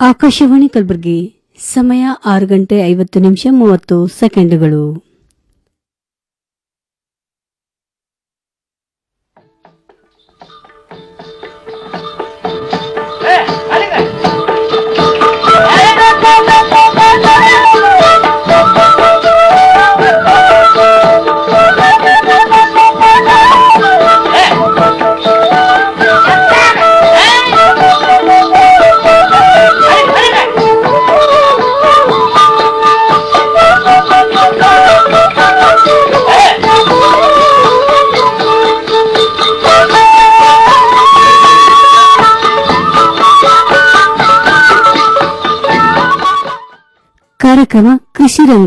ಆಕಾಶವಾಣಿ ಕಲಬುರಗಿ ಸಮಯ ಆರು ಗಂಟೆ ಐವತ್ತು ನಿಮಿಷ ಮೂವತ್ತು ಸೆಕೆಂಡುಗಳು ಕಾರ್ಯಕ್ರಮ ಕೃಷಿ ರಂಗ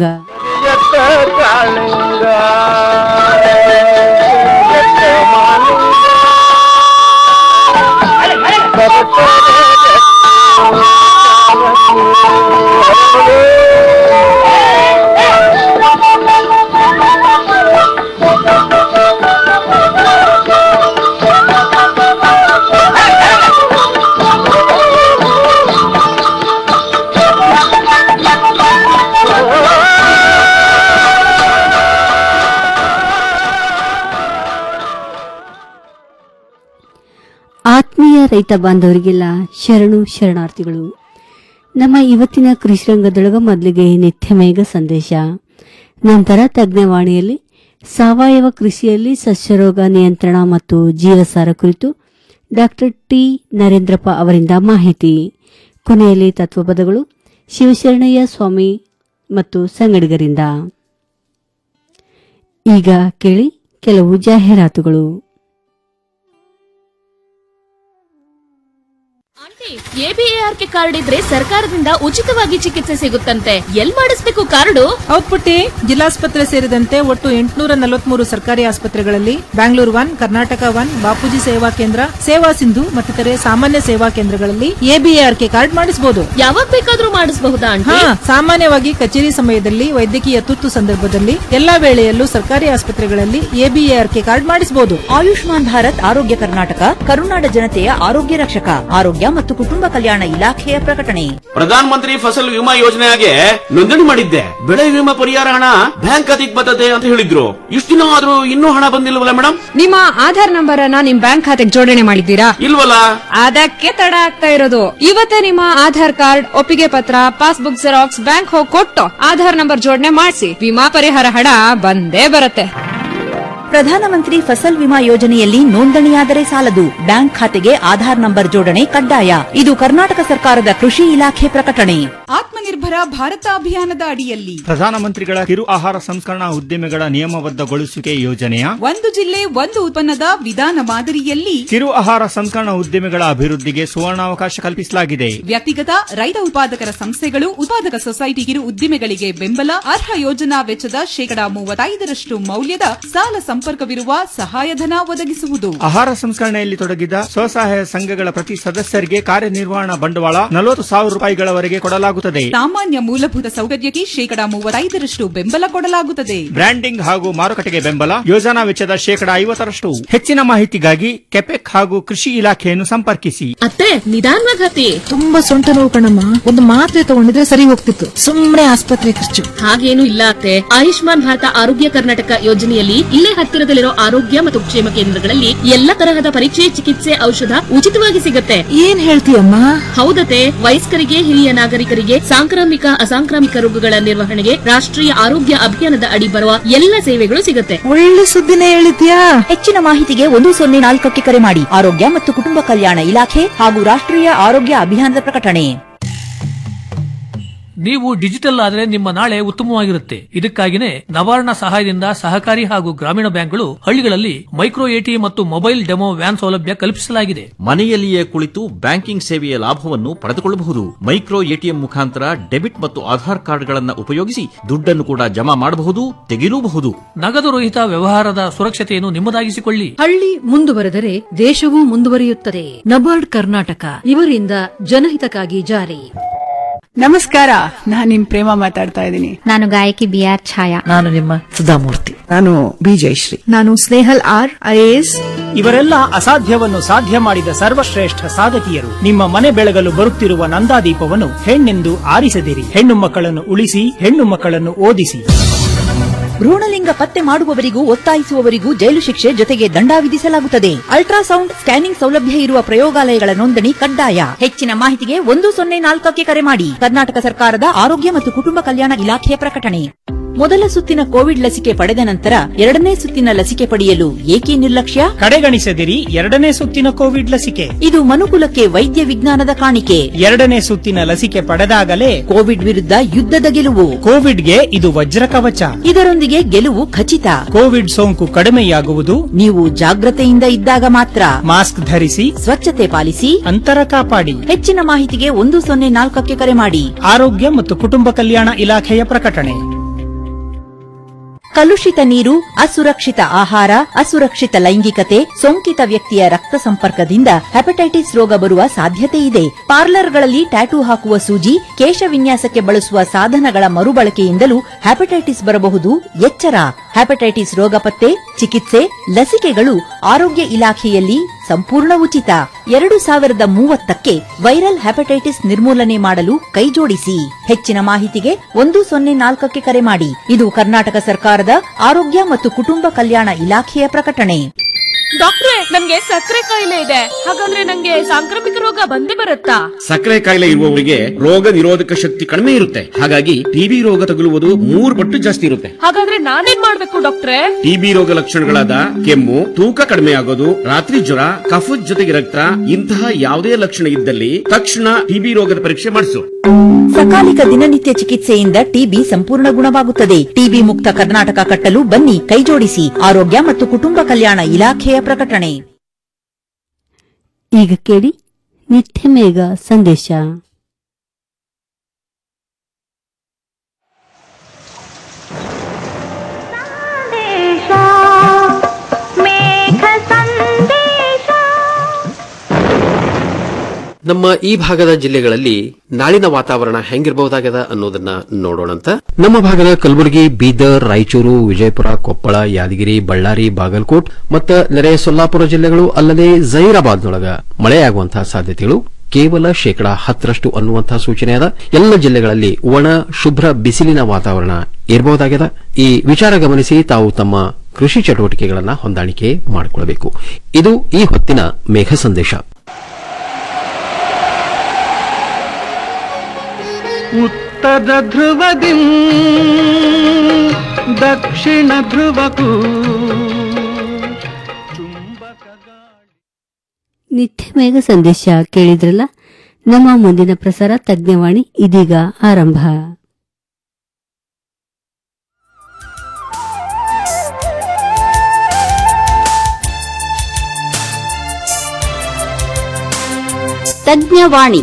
ಆತ್ಮೀಯ ರೈತ ಬಾಂಧವರಿಗೆಲ್ಲ ಶರಣು ಶರಣಾರ್ಥಿಗಳು ನಮ್ಮ ಇವತ್ತಿನ ಕೃಷಿ ರಂಗದೊಳಗ ಮೊದಲಿಗೆ ನಿತ್ಯಮೇಘ ಸಂದೇಶ ನಂತರ ತಜ್ಞವಾಣಿಯಲ್ಲಿ ಸಾವಯವ ಕೃಷಿಯಲ್ಲಿ ಸಸ್ಯರೋಗ ನಿಯಂತ್ರಣ ಮತ್ತು ಜೀವಸಾರ ಕುರಿತು ಡಾಕ್ಟರ್ ಟಿ ನರೇಂದ್ರಪ್ಪ ಅವರಿಂದ ಮಾಹಿತಿ ಕೊನೆಯಲ್ಲಿ ತತ್ವಪದಗಳು ಶಿವಶರಣಯ್ಯ ಸ್ವಾಮಿ ಮತ್ತು ಸಂಗಡಿಗರಿಂದ ಈಗ ಕೇಳಿ ಕೆಲವು ಜಾಹೀರಾತುಗಳು ಆಂಟಿ ಎಬಿಎಆರ್ಕೆ ಕಾರ್ಡ್ ಇದ್ರೆ ಸರ್ಕಾರದಿಂದ ಉಚಿತವಾಗಿ ಚಿಕಿತ್ಸೆ ಸಿಗುತ್ತಂತೆ ಎಲ್ ಮಾಡಿಸ್ಬೇಕು ಕಾರ್ಡು ಹೌದ್ ಪುಟ್ಟಿ ಜಿಲ್ಲಾಸ್ಪತ್ರೆ ಸೇರಿದಂತೆ ಒಟ್ಟು ಎಂಟುನೂರ ನಲವತ್ಮೂರು ಸರ್ಕಾರಿ ಆಸ್ಪತ್ರೆಗಳಲ್ಲಿ Bangalore one Karnataka one Bapuji Seva Kendra ಸೇವಾ ಸಿಂಧು ಮತ್ತಿತರೆ ಸಾಮಾನ್ಯ ಸೇವಾ ಕೇಂದ್ರಗಳಲ್ಲಿ ಎಬಿಎಆರ್ಕೆ ಕಾರ್ಡ್ ಮಾಡಿಸಬಹುದು ಯಾವಾಗ ಬೇಕಾದ್ರೂ ಮಾಡಿಸಬಹುದಾ ಹಾ ಆಂಟಿ ಸಾಮಾನ್ಯವಾಗಿ ಕಚೇರಿ ಸಮಯದಲ್ಲಿ ವೈದ್ಯಕೀಯ ತುರ್ತು ಸಂದರ್ಭದಲ್ಲಿ ಎಲ್ಲಾ ವೇಳೆಯಲ್ಲೂ ಸರ್ಕಾರಿ ಆಸ್ಪತ್ರೆಗಳಲ್ಲಿ ಎಬಿಎಆರ್ಕೆ ಕಾರ್ಡ್ ಮಾಡಿಸಬಹುದು ಆಯುಷ್ಮಾನ್ ಭಾರತ್ ಆರೋಗ್ಯ ಕರ್ನಾಟಕ ಕರುನಾಡ ಜನತೆಯ ಆರೋಗ್ಯ ರಕ್ಷಕ ಆರೋಗ್ಯ ಮತ್ತು ಕುಟುಂಬ ಕಲ್ಯಾಣ ಇಲಾಖೆಯ ಪ್ರಕಟಣೆ ಪ್ರಧಾನ ಮಂತ್ರಿ ಫಸಲ್ ವಿಮಾ ಯೋಜನೆಗೆ ನೋಂದಣಿ ಮಾಡಿದ್ದೆ ಬೆಳೆ ವಿಮಾ ಪರಿಹಾರ ಹಣ ಬ್ಯಾಂಕ್ ಖಾತೆಗೆ ಬರ್ತದೆ ಅಂತ ಹೇಳಿದ್ರು ಇಷ್ಟು ದಿನ ಆದ್ರೂ ಇನ್ನೂ ಹಣ ಬಂದಿಲ್ವಲ್ಲ ಮೇಡಮ್ ನಿಮ್ಮ ಆಧಾರ್ ನಂಬರ್ ಅನ್ನ ನಿಮ್ ಬ್ಯಾಂಕ್ ಖಾತೆಗೆ ಜೋಡಣೆ ಮಾಡಿದ್ದೀರಾ ಇಲ್ವಲ್ಲ ಅದಕ್ಕೆ ತಡ ಆಗ್ತಾ ಇರೋದು ಇವತ್ತೇ ನಿಮ್ಮ ಆಧಾರ್ ಕಾರ್ಡ್ ಒಪ್ಪಿಗೆ ಪತ್ರ ಪಾಸ್ಬುಕ್ ಜೆರಾಕ್ಸ್ ಬ್ಯಾಂಕ್ ಹೋಗಿ ಕೊಟ್ಟು ಆಧಾರ್ ನಂಬರ್ ಜೋಡಣೆ ಮಾಡಿಸಿ ವಿಮಾ ಪರಿಹಾರ ಹಣ ಬಂದೇ ಬರುತ್ತೆ ಪ್ರಧಾನಮಂತ್ರಿ ಫಸಲ್ ವಿಮಾ ಯೋಜನೆಯಲ್ಲಿ ನೋಂದಣಿಯಾದರೆ ಸಾಲದು ಬ್ಯಾಂಕ್ ಖಾತೆಗೆ ಆಧಾರ್ ನಂಬರ್ ಜೋಡಣೆ ಕಡ್ಡಾಯ ಇದು ಕರ್ನಾಟಕ ಸರ್ಕಾರದ ಕೃಷಿ ಇಲಾಖೆ ಪ್ರಕಟಣೆ ಆತ್ಮನಿರ್ಭರ ಭಾರತ ಅಭಿಯಾನದ ಅಡಿಯಲ್ಲಿ ಪ್ರಧಾನಮಂತ್ರಿಗಳ ಕಿರು ಆಹಾರ ಸಂಸ್ಕರಣಾ ಉದ್ದಿಮೆಗಳ ನಿಯಮಬದ್ಧಗೊಳಿಸುವಿಕೆ ಯೋಜನೆಯ ಒಂದು ಜಿಲ್ಲೆ ಒಂದು ಉತ್ಪನ್ನದ ವಿಧಾನ ಮಾದರಿಯಲ್ಲಿ ಕಿರು ಆಹಾರ ಸಂಸ್ಕರಣಾ ಉದ್ದಿಮೆಗಳ ಅಭಿವೃದ್ಧಿಗೆ ಸುವರ್ಣಾವಕಾಶ ಕಲ್ಪಿಸಲಾಗಿದೆ ವ್ಯಕ್ತಿಗತ ರೈತ ಉತ್ಪಾದಕರ ಸಂಸ್ಥೆಗಳು ಉತ್ಪಾದಕ ಸೊಸೈಟಿ ಕಿರು ಉದ್ದಿಮೆಗಳಿಗೆ ಬೆಂಬಲ ಅರ್ಹ ಯೋಜನಾ ವೆಚ್ಚದ ಶೇಕಡಾ ಮೂವತ್ತೈದರಷ್ಟು ಮೌಲ್ಯದ ಸಾಲ ಸಂಪರ್ಕವಿರುವ ಸಹಾಯಧನ ಒದಗಿಸುವುದು ಆಹಾರ ಸಂಸ್ಕರಣೆಯಲ್ಲಿ ತೊಡಗಿದ ಸ್ವಸಹಾಯ ಸಂಘಗಳ ಪ್ರತಿ ಸದಸ್ಯರಿಗೆ ಕಾರ್ಯನಿರ್ವಹಣಾ ಬಂಡವಾಳ ನಲವತ್ತು ಸಾವಿರ ರೂಪಾಯಿಗಳವರೆಗೆ ಕೊಡಲಾಗುತ್ತದೆ ಸಾಮಾನ್ಯ ಮೂಲಭೂತ ಸೌಕರ್ಯಕ್ಕೆ ಶೇಕಡಾ ಮೂವತ್ತೈದರಷ್ಟು ಬೆಂಬಲ ಕೊಡಲಾಗುತ್ತದೆ ಬ್ರ್ಯಾಂಡಿಂಗ್ ಹಾಗೂ ಮಾರುಕಟ್ಟೆಗೆ ಬೆಂಬಲ ಯೋಜನಾ ವೆಚ್ಚದ ಶೇಕಡಾ ಐವತ್ತರಷ್ಟು ಹೆಚ್ಚಿನ ಮಾಹಿತಿಗಾಗಿ ಕೆಪೆಕ್ ಹಾಗೂ ಕೃಷಿ ಇಲಾಖೆಯನ್ನು ಸಂಪರ್ಕಿಸಿ ಅತ್ತೆ ನಿಧಾನವಾಗಿ ಹತ್ತಿ ತುಂಬಾ ಸೊಂಟ ನೋವು ಕಣಮ್ಮ ಒಂದು ಮಾತ್ರೆ ತಗೊಂಡಿದ್ರೆ ಸರಿ ಹೋಗ್ತಿತ್ತು ಸುಮ್ನೆ ಆಸ್ಪತ್ರೆ ಖರ್ಚು ಹಾಗೇನು ಇಲ್ಲ ಅತ್ತೆ ಆಯುಷ್ಮಾನ್ ಭಾರತ ಆರೋಗ್ಯ ಕರ್ನಾಟಕ ಯೋಜನೆಯಲ್ಲಿ ಇಲ್ಲೇ ಹತ್ತಿರದಲ್ಲಿರೋ ಆರೋಗ್ಯ ಮತ್ತು ಕ್ಷೇಮ ಕೇಂದ್ರಗಳಲ್ಲಿ ಎಲ್ಲ ತರಹದ ಪರೀಕ್ಷೆ ಚಿಕಿತ್ಸೆ ಔಷಧ ಉಚಿತವಾಗಿ ಸಿಗತ್ತೆ ಏನ್ ಹೇಳ್ತೀಯಮ್ಮ ಹೌದತೆ ವಯಸ್ಕರಿಗೆ ಹಿರಿಯ ನಾಗರಿಕರಿಗೆ ಸಾಂಕ್ರಾಮಿಕ ಅಸಾಂಕ್ರಾಮಿಕ ರೋಗಗಳ ನಿರ್ವಹಣೆಗೆ ರಾಷ್ಟ್ರೀಯ ಆರೋಗ್ಯ ಅಭಿಯಾನದ ಅಡಿ ಬರುವ ಎಲ್ಲ ಸೇವೆಗಳು ಸಿಗತ್ತೆ ಒಳ್ಳೆ ಸುದ್ದಿನೇ ಹೇಳಿದ್ಯಾ ಹೆಚ್ಚಿನ ಮಾಹಿತಿಗೆ ಒಂದು ಸೊನ್ನೆ ನಾಲ್ಕಕ್ಕೆ ಕರೆ ಮಾಡಿ ಆರೋಗ್ಯ ಮತ್ತು ಕುಟುಂಬ ಕಲ್ಯಾಣ ಇಲಾಖೆ ಹಾಗೂ ರಾಷ್ಟ್ರೀಯ ಆರೋಗ್ಯ ಅಭಿಯಾನದ ಪ್ರಕಟಣೆ ನೀವು ಡಿಜಿಟಲ್ ಆದರೆ ನಿಮ್ಮ ನಾಳೆ ಉತ್ತಮವಾಗಿರುತ್ತೆ ಇದಕ್ಕಾಗಿನೇ ನವಾರ್ಣ ಸಹಾಯದಿಂದ ಸಹಕಾರಿ ಹಾಗೂ ಗ್ರಾಮೀಣ ಬ್ಯಾಂಕ್ಗಳು ಹಳ್ಳಿಗಳಲ್ಲಿ ಮೈಕ್ರೋ ಎಟಿಎಂ ಮತ್ತು ಮೊಬೈಲ್ ಡೆಮೋ ವ್ಯಾನ್ ಸೌಲಭ್ಯ ಕಲ್ಪಿಸಲಾಗಿದೆ ಮನೆಯಲ್ಲಿಯೇ ಕುಳಿತು ಬ್ಯಾಂಕಿಂಗ್ ಸೇವೆಯ ಲಾಭವನ್ನು ಪಡೆದುಕೊಳ್ಳಬಹುದು ಮೈಕ್ರೋ ಎಟಿಎಂ ಮುಖಾಂತರ ಡೆಬಿಟ್ ಮತ್ತು ಆಧಾರ್ ಕಾರ್ಡ್ಗಳನ್ನು ಉಪಯೋಗಿಸಿ ದುಡ್ಡನ್ನು ಕೂಡ ಜಮಾ ಮಾಡಬಹುದು ತೆಗೆಯಲೂಬಹುದು ನಗದು ರಹಿತ ವ್ಯವಹಾರದ ಸುರಕ್ಷತೆಯನ್ನು ನಿಮ್ಮದಾಗಿಸಿಕೊಳ್ಳಿ ಹಳ್ಳಿ ಮುಂದುವರೆದರೆ ದೇಶವೂ ಮುಂದುವರಿಯುತ್ತದೆ ನಬಾರ್ಡ್ ಕರ್ನಾಟಕ ಇವರಿಂದ ಜನಹಿತಕ್ಕಾಗಿ ಜಾರಿ ನಮಸ್ಕಾರ ನಾನ್ ನಿಮ್ ಪ್ರೇಮ ಮಾತಾಡ್ತಾ ಇದ್ದೀನಿ ನಾನು ಗಾಯಕಿ ಬಿ ಆರ್ ಛಾಯಾ ನಾನು ನಿಮ್ಮ ಸುಧಾಮೂರ್ತಿ ನಾನು ಬಿ ಜಯಶ್ರೀ ನಾನು ಸ್ನೇಹಲ್ ಆರ್ ಐಎಎಸ್ ಇವರೆಲ್ಲ ಅಸಾಧ್ಯವನ್ನು ಸಾಧ್ಯ ಮಾಡಿದ ಸರ್ವಶ್ರೇಷ್ಠ ಸಾಧಕಿಯರು ನಿಮ್ಮ ಮನೆ ಬೆಳಗಲು ಬರುತ್ತಿರುವ ನಂದಾದೀಪವನ್ನು ಹೆಣ್ಣೆಂದು ಆರಿಸದಿರಿ ಹೆಣ್ಣು ಮಕ್ಕಳನ್ನು ಉಳಿಸಿ ಹೆಣ್ಣು ಮಕ್ಕಳನ್ನು ಓದಿಸಿ ಭ್ರೂಣಲಿಂಗ ಪತ್ತೆ ಮಾಡುವವರಿಗೂ ಒತ್ತಾಯಿಸುವವರಿಗೂ ಜೈಲು ಶಿಕ್ಷೆ ಜೊತೆಗೆ ದಂಡ ವಿಧಿಸಲಾಗುತ್ತದೆ ಅಲ್ಟ್ರಾಸೌಂಡ್ ಸ್ಕ್ಯಾನಿಂಗ್ ಸೌಲಭ್ಯ ಇರುವ ಪ್ರಯೋಗಾಲಯಗಳ ನೋಂದಣಿ ಕಡ್ಡಾಯ ಹೆಚ್ಚಿನ ಮಾಹಿತಿಗೆ ಒಂದು ಸೊನ್ನೆ ನಾಲ್ಕಕ್ಕೆ ಕರೆ ಮಾಡಿ ಕರ್ನಾಟಕ ಸರ್ಕಾರದ ಆರೋಗ್ಯ ಮತ್ತು ಕುಟುಂಬ ಕಲ್ಯಾಣ ಇಲಾಖೆಯ ಪ್ರಕಟಣೆ ಮೊದಲ ಸುತ್ತಿನ ಕೋವಿಡ್ ಲಸಿಕೆ ಪಡೆದ ನಂತರ ಎರಡನೇ ಸುತ್ತಿನ ಲಸಿಕೆ ಪಡೆಯಲು ಏಕೆ ನಿರ್ಲಕ್ಷ್ಯ ಕಡೆಗಣಿಸದಿರಿ ಎರಡನೇ ಸುತ್ತಿನ ಕೋವಿಡ್ ಲಸಿಕೆ ಇದು ಮನುಕುಲಕ್ಕೆ ವೈದ್ಯ ವಿಜ್ಞಾನದ ಕಾಣಿಕೆ ಎರಡನೇ ಸುತ್ತಿನ ಲಸಿಕೆ ಪಡೆದಾಗಲೇ ಕೋವಿಡ್ ವಿರುದ್ಧ ಯುದ್ಧದ ಗೆಲುವು ಕೋವಿಡ್ಗೆ ಇದು ವಜ್ರ ಕವಚ ಇದರೊಂದಿಗೆ ಗೆಲುವು ಖಚಿತ ಕೋವಿಡ್ ಸೋಂಕು ಕಡಿಮೆಯಾಗುವುದು ನೀವು ಜಾಗ್ರತೆಯಿಂದ ಇದ್ದಾಗ ಮಾತ್ರ ಮಾಸ್ಕ್ ಧರಿಸಿ ಸ್ವಚ್ಛತೆ ಪಾಲಿಸಿ ಅಂತರ ಕಾಪಾಡಿ ಹೆಚ್ಚಿನ ಮಾಹಿತಿಗೆ ಒಂದು ಸೊನ್ನೆ ನಾಲ್ಕಕ್ಕೆ ಕರೆ ಮಾಡಿ ಆರೋಗ್ಯ ಮತ್ತು ಕುಟುಂಬ ಕಲ್ಯಾಣ ಇಲಾಖೆಯ ಪ್ರಕಟಣೆ ಕಲುಷಿತ ನೀರು ಅಸುರಕ್ಷಿತ ಆಹಾರ ಅಸುರಕ್ಷಿತ ಲೈಂಗಿಕತೆ ಸೋಂಕಿತ ವ್ಯಕ್ತಿಯ ರಕ್ತ ಸಂಪರ್ಕದಿಂದ ಹೆಪಟೈಟಿಸ್ ರೋಗ ಬರುವ ಸಾಧ್ಯತೆ ಇದೆ ಪಾರ್ಲರ್ಗಳಲ್ಲಿ ಟ್ಯಾಟೂ ಹಾಕುವ ಸೂಜಿ ಕೇಶ ವಿನ್ಯಾಸಕ್ಕೆ ಬಳಸುವ ಸಾಧನಗಳ ಮರುಬಳಕೆಯಿಂದಲೂ ಹೆಪಟೈಟಿಸ್ ಬರಬಹುದು ಎಚ್ಚರ ಹೆಪಟೈಟಿಸ್ ರೋಗ ಪತ್ತೆ ಚಿಕಿತ್ಸೆ ಲಸಿಕೆಗಳು ಆರೋಗ್ಯ ಇಲಾಖೆಯಲ್ಲಿ ಸಂಪೂರ್ಣ ಉಚಿತ ಎರಡು ಸಾವಿರದ ಮೂವತ್ತಕ್ಕೆ ವೈರಲ್ ಹೆಪಟೈಟಿಸ್ ನಿರ್ಮೂಲನೆ ಮಾಡಲು ಕೈಜೋಡಿಸಿ ಹೆಚ್ಚಿನ ಮಾಹಿತಿಗೆ ಒಂದು ಸೊನ್ನೆ ನಾಲ್ಕಕ್ಕೆ ಕರೆ ಮಾಡಿ ಇದು ಕರ್ನಾಟಕ ಸರ್ಕಾರದ ಆರೋಗ್ಯ ಮತ್ತು ಕುಟುಂಬ ಕಲ್ಯಾಣ ಇಲಾಖೆಯ ಪ್ರಕಟಣೆ ಡಾಕ್ಟ್ರೆ ನಮ್ಗೆ ಸಕ್ಕರೆ ಕಾಯಿಲೆ ಇದೆ ಹಾಗಾದ್ರೆ ನಂಗೆ ಸಾಂಕ್ರಾಮಿಕ ರೋಗ ಬಂದೇ ಬರುತ್ತಾ ಸಕ್ಕರೆ ಕಾಯಿಲೆ ಇರುವವರಿಗೆ ರೋಗ ನಿರೋಧಕ ಶಕ್ತಿ ಕಡಿಮೆ ಇರುತ್ತೆ ಹಾಗಾಗಿ ಟಿಬಿ ರೋಗ ತಗುಲುವುದು ಮೂರು ಪಟ್ಟು ಜಾಸ್ತಿ ಇರುತ್ತೆ ಹಾಗಾದ್ರೆ ನಾನೇನ್ ಮಾಡ್ಬೇಕು ಡಾಕ್ಟ್ರೆ ಟಿಬಿ ರೋಗ ಲಕ್ಷಣಗಳಾದ ಕೆಮ್ಮು ತೂಕ ಕಡಿಮೆ ಆಗೋದು ರಾತ್ರಿ ಜ್ವರ ಕಫದ ಜೊತೆಗೆ ರಕ್ತ ಇಂತಹ ಯಾವುದೇ ಲಕ್ಷಣ ಇದ್ದಲ್ಲಿ ತಕ್ಷಣ ಟಿಬಿ ರೋಗದ ಪರೀಕ್ಷೆ ಮಾಡಿಸು ಸಕಾಲಿಕ ದಿನನಿತ್ಯ ಚಿಕಿತ್ಸೆಯಿಂದ ಟಿಬಿ ಸಂಪೂರ್ಣ ಗುಣವಾಗುತ್ತದೆ ಟಿಬಿ ಮುಕ್ತ ಕರ್ನಾಟಕ ಕಟ್ಟಲು ಬನ್ನಿ ಕೈಜೋಡಿಸಿ ಆರೋಗ್ಯ ಮತ್ತು ಕುಟುಂಬ ಕಲ್ಯಾಣ ಇಲಾಖೆಯ ಪ್ರಕಟಣೆ ಈಗ ಕೇಳಿ ನಿತ್ಯ ಮೇಘ ಸಂದೇಶ ನಮ್ಮ ಈ ಭಾಗದ ಜಿಲ್ಲೆಗಳಲ್ಲಿ ನಾಳಿನ ವಾತಾವರಣ ಹೆಂಗಿರಬಹುದಾಗದ ಅನ್ನೋದನ್ನ ನೋಡೋಣಂತ ನಮ್ಮ ಭಾಗದ ಕಲಬುರಗಿ ಬೀದರ್ ರಾಯಚೂರು ವಿಜಯಪುರ ಕೊಪ್ಪಳ ಯಾದಗಿರಿ ಬಳ್ಳಾರಿ ಬಾಗಲಕೋಟ್ ಮತ್ತು ನೆರೆಯ ಸೊಲ್ಲಾಪುರ ಜಿಲ್ಲೆಗಳು ಅಲ್ಲದೆ ಜೈರಾಬಾದ್ನೊಳಗ ಮಳೆಯಾಗುವಂತಹ ಸಾಧ್ಯತೆಗಳು ಕೇವಲ ಶೇಕಡಾ ಹತ್ತರಷ್ಟು ಅನ್ನುವಂತಹ ಸೂಚನೆಯಾದ ಎಲ್ಲ ಜಿಲ್ಲೆಗಳಲ್ಲಿ ಒಣ ಶುಭ್ರ ಬಿಸಿಲಿನ ವಾತಾವರಣ ಇರಬಹುದಾಗಿದೆ ಈ ವಿಚಾರ ಗಮನಿಸಿ ತಾವು ತಮ್ಮ ಕೃಷಿ ಚಟುವಟಿಕೆಗಳನ್ನು ಹೊಂದಾಣಿಕೆ ಮಾಡಿಕೊಳ್ಳಬೇಕು ಇದು ಈ ಹೊತ್ತಿನ ಮೇಘ ಸಂದೇಶ ಉತ್ತರ ಧ್ರುವದಿ ದಕ್ಷಿಣ ಧ್ರುವಕ್ಕೂ ನಿತ್ಯ ಮೇಘ ಸಂದೇಶ ಕೇಳಿದ್ರಲ್ಲ ನಮ್ಮ ಮುಂದಿನ ಪ್ರಸಾರ ತಜ್ಞವಾಣಿ ಇದೀಗ ಆರಂಭ ತಜ್ಞವಾಣಿ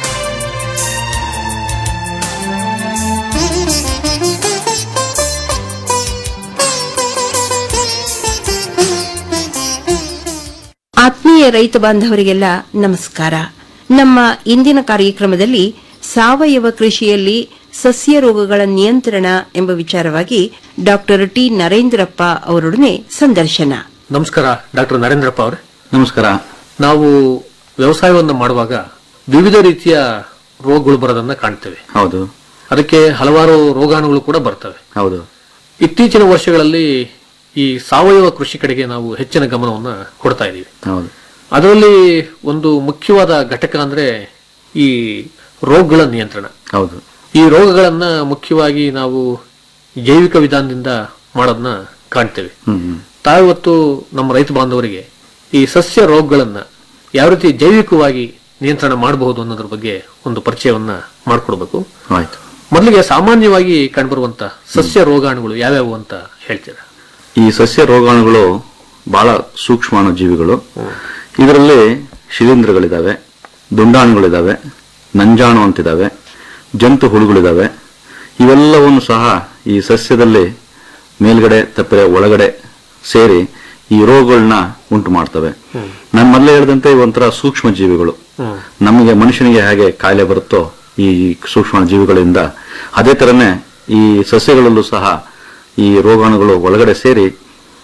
ಆತ್ಮೀಯ ರೈತ ಬಾಂಧವರಿಗೆಲ್ಲ ನಮಸ್ಕಾರ ನಮ್ಮ ಇಂದಿನ ಕಾರ್ಯಕ್ರಮದಲ್ಲಿ ಸಾವಯವ ಕೃಷಿಯಲ್ಲಿ ಸಸ್ಯ ರೋಗಗಳ ನಿಯಂತ್ರಣ ಎಂಬ ವಿಚಾರವಾಗಿ ಡಾಕ್ಟರ್ ಟಿ ನರೇಂದ್ರಪ್ಪ ಅವರೊಡನೆ ಸಂದರ್ಶನ ನಮಸ್ಕಾರ ಡಾಕ್ಟರ್ ನರೇಂದ್ರಪ್ಪ ಅವರೇ ನಮಸ್ಕಾರ ನಾವು ವ್ಯವಸಾಯವನ್ನು ಮಾಡುವಾಗ ವಿವಿಧ ರೀತಿಯ ರೋಗಗಳು ಬರೋದನ್ನ ಕಾಣ್ತೇವೆ ಹೌದು ಅದಕ್ಕೆ ಹಲವಾರು ರೋಗಾಣುಗಳು ಕೂಡ ಬರ್ತವೆ ಹೌದು ಇತ್ತೀಚಿನ ವರ್ಷಗಳಲ್ಲಿ ಈ ಸಾವಯವ ಕೃಷಿ ಕಡೆಗೆ ನಾವು ಹೆಚ್ಚಿನ ಗಮನವನ್ನು ಕೊಡ್ತಾ ಇದ್ದೀವಿ ಹೌದು ಅದರಲ್ಲಿ ಒಂದು ಮುಖ್ಯವಾದ ಘಟಕ ಅಂದ್ರೆ ಈ ರೋಗಗಳ ನಿಯಂತ್ರಣ ಹೌದು ಈ ರೋಗಗಳನ್ನ ಮುಖ್ಯವಾಗಿ ನಾವು ಜೈವಿಕ ವಿಧಾನದಿಂದ ಮಾಡೋದನ್ನ ಕಾಣ್ತೇವೆ ಹ್ಮ್ ತಾವಿವತ್ತು ನಮ್ಮ ರೈತ ಬಾಂಧವರಿಗೆ ಈ ಸಸ್ಯ ರೋಗಗಳನ್ನ ಯಾವ ರೀತಿ ಜೈವಿಕವಾಗಿ ನಿಯಂತ್ರಣ ಮಾಡಬಹುದು ಅನ್ನೋದ್ರ ಬಗ್ಗೆ ಒಂದು ಪರಿಚಯವನ್ನ ಮಾಡಿಕೊಡ್ಬೇಕು ಆಯ್ತು ಮೊದಲಿಗೆ ಸಾಮಾನ್ಯವಾಗಿ ಕಂಡುಬರುವಂತ ಸಸ್ಯ ರೋಗಾಣುಗಳು ಯಾವ್ಯಾವು ಅಂತ ಹೇಳ್ತೀರಾ ಈ ಸಸ್ಯ ರೋಗಾಣುಗಳು ಬಹಳ ಸೂಕ್ಷ್ಮಾಣು ಜೀವಿಗಳು ಇದರಲ್ಲಿ ಶಿಲೀಂಧ್ರಗಳಿದಾವೆ ದುಂಡಾಣುಗಳಿದಾವೆ ನಂಜಾಣು ಅಂತಿದಾವೆ ಜಂತು ಹುಳುಗಳಿದಾವೆ ಇವೆಲ್ಲವನ್ನು ಸಹ ಈ ಸಸ್ಯದಲ್ಲಿ ಮೇಲ್ಗಡೆ ತಪ್ಪರೆ ಒಳಗಡೆ ಸೇರಿ ಈ ರೋಗಗಳನ್ನ ಉಂಟು ಮಾಡ್ತವೆ ನಾನು ಮೊದಲೇ ಹೇಳಿದಂತೆ ಒಂಥರ ಸೂಕ್ಷ್ಮ ಜೀವಿಗಳು ನಮಗೆ ಮನುಷ್ಯನಿಗೆ ಹೇಗೆ ಕಾಯಿಲೆ ಬರುತ್ತೋ ಈ ಸೂಕ್ಷ್ಮ ಜೀವಿಗಳಿಂದ ಅದೇ ತರನೇ ಈ ಸಸ್ಯಗಳಲ್ಲೂ ಸಹ ಈ ರೋಗಾಣುಗಳು ಒಳಗಡೆ ಸೇರಿ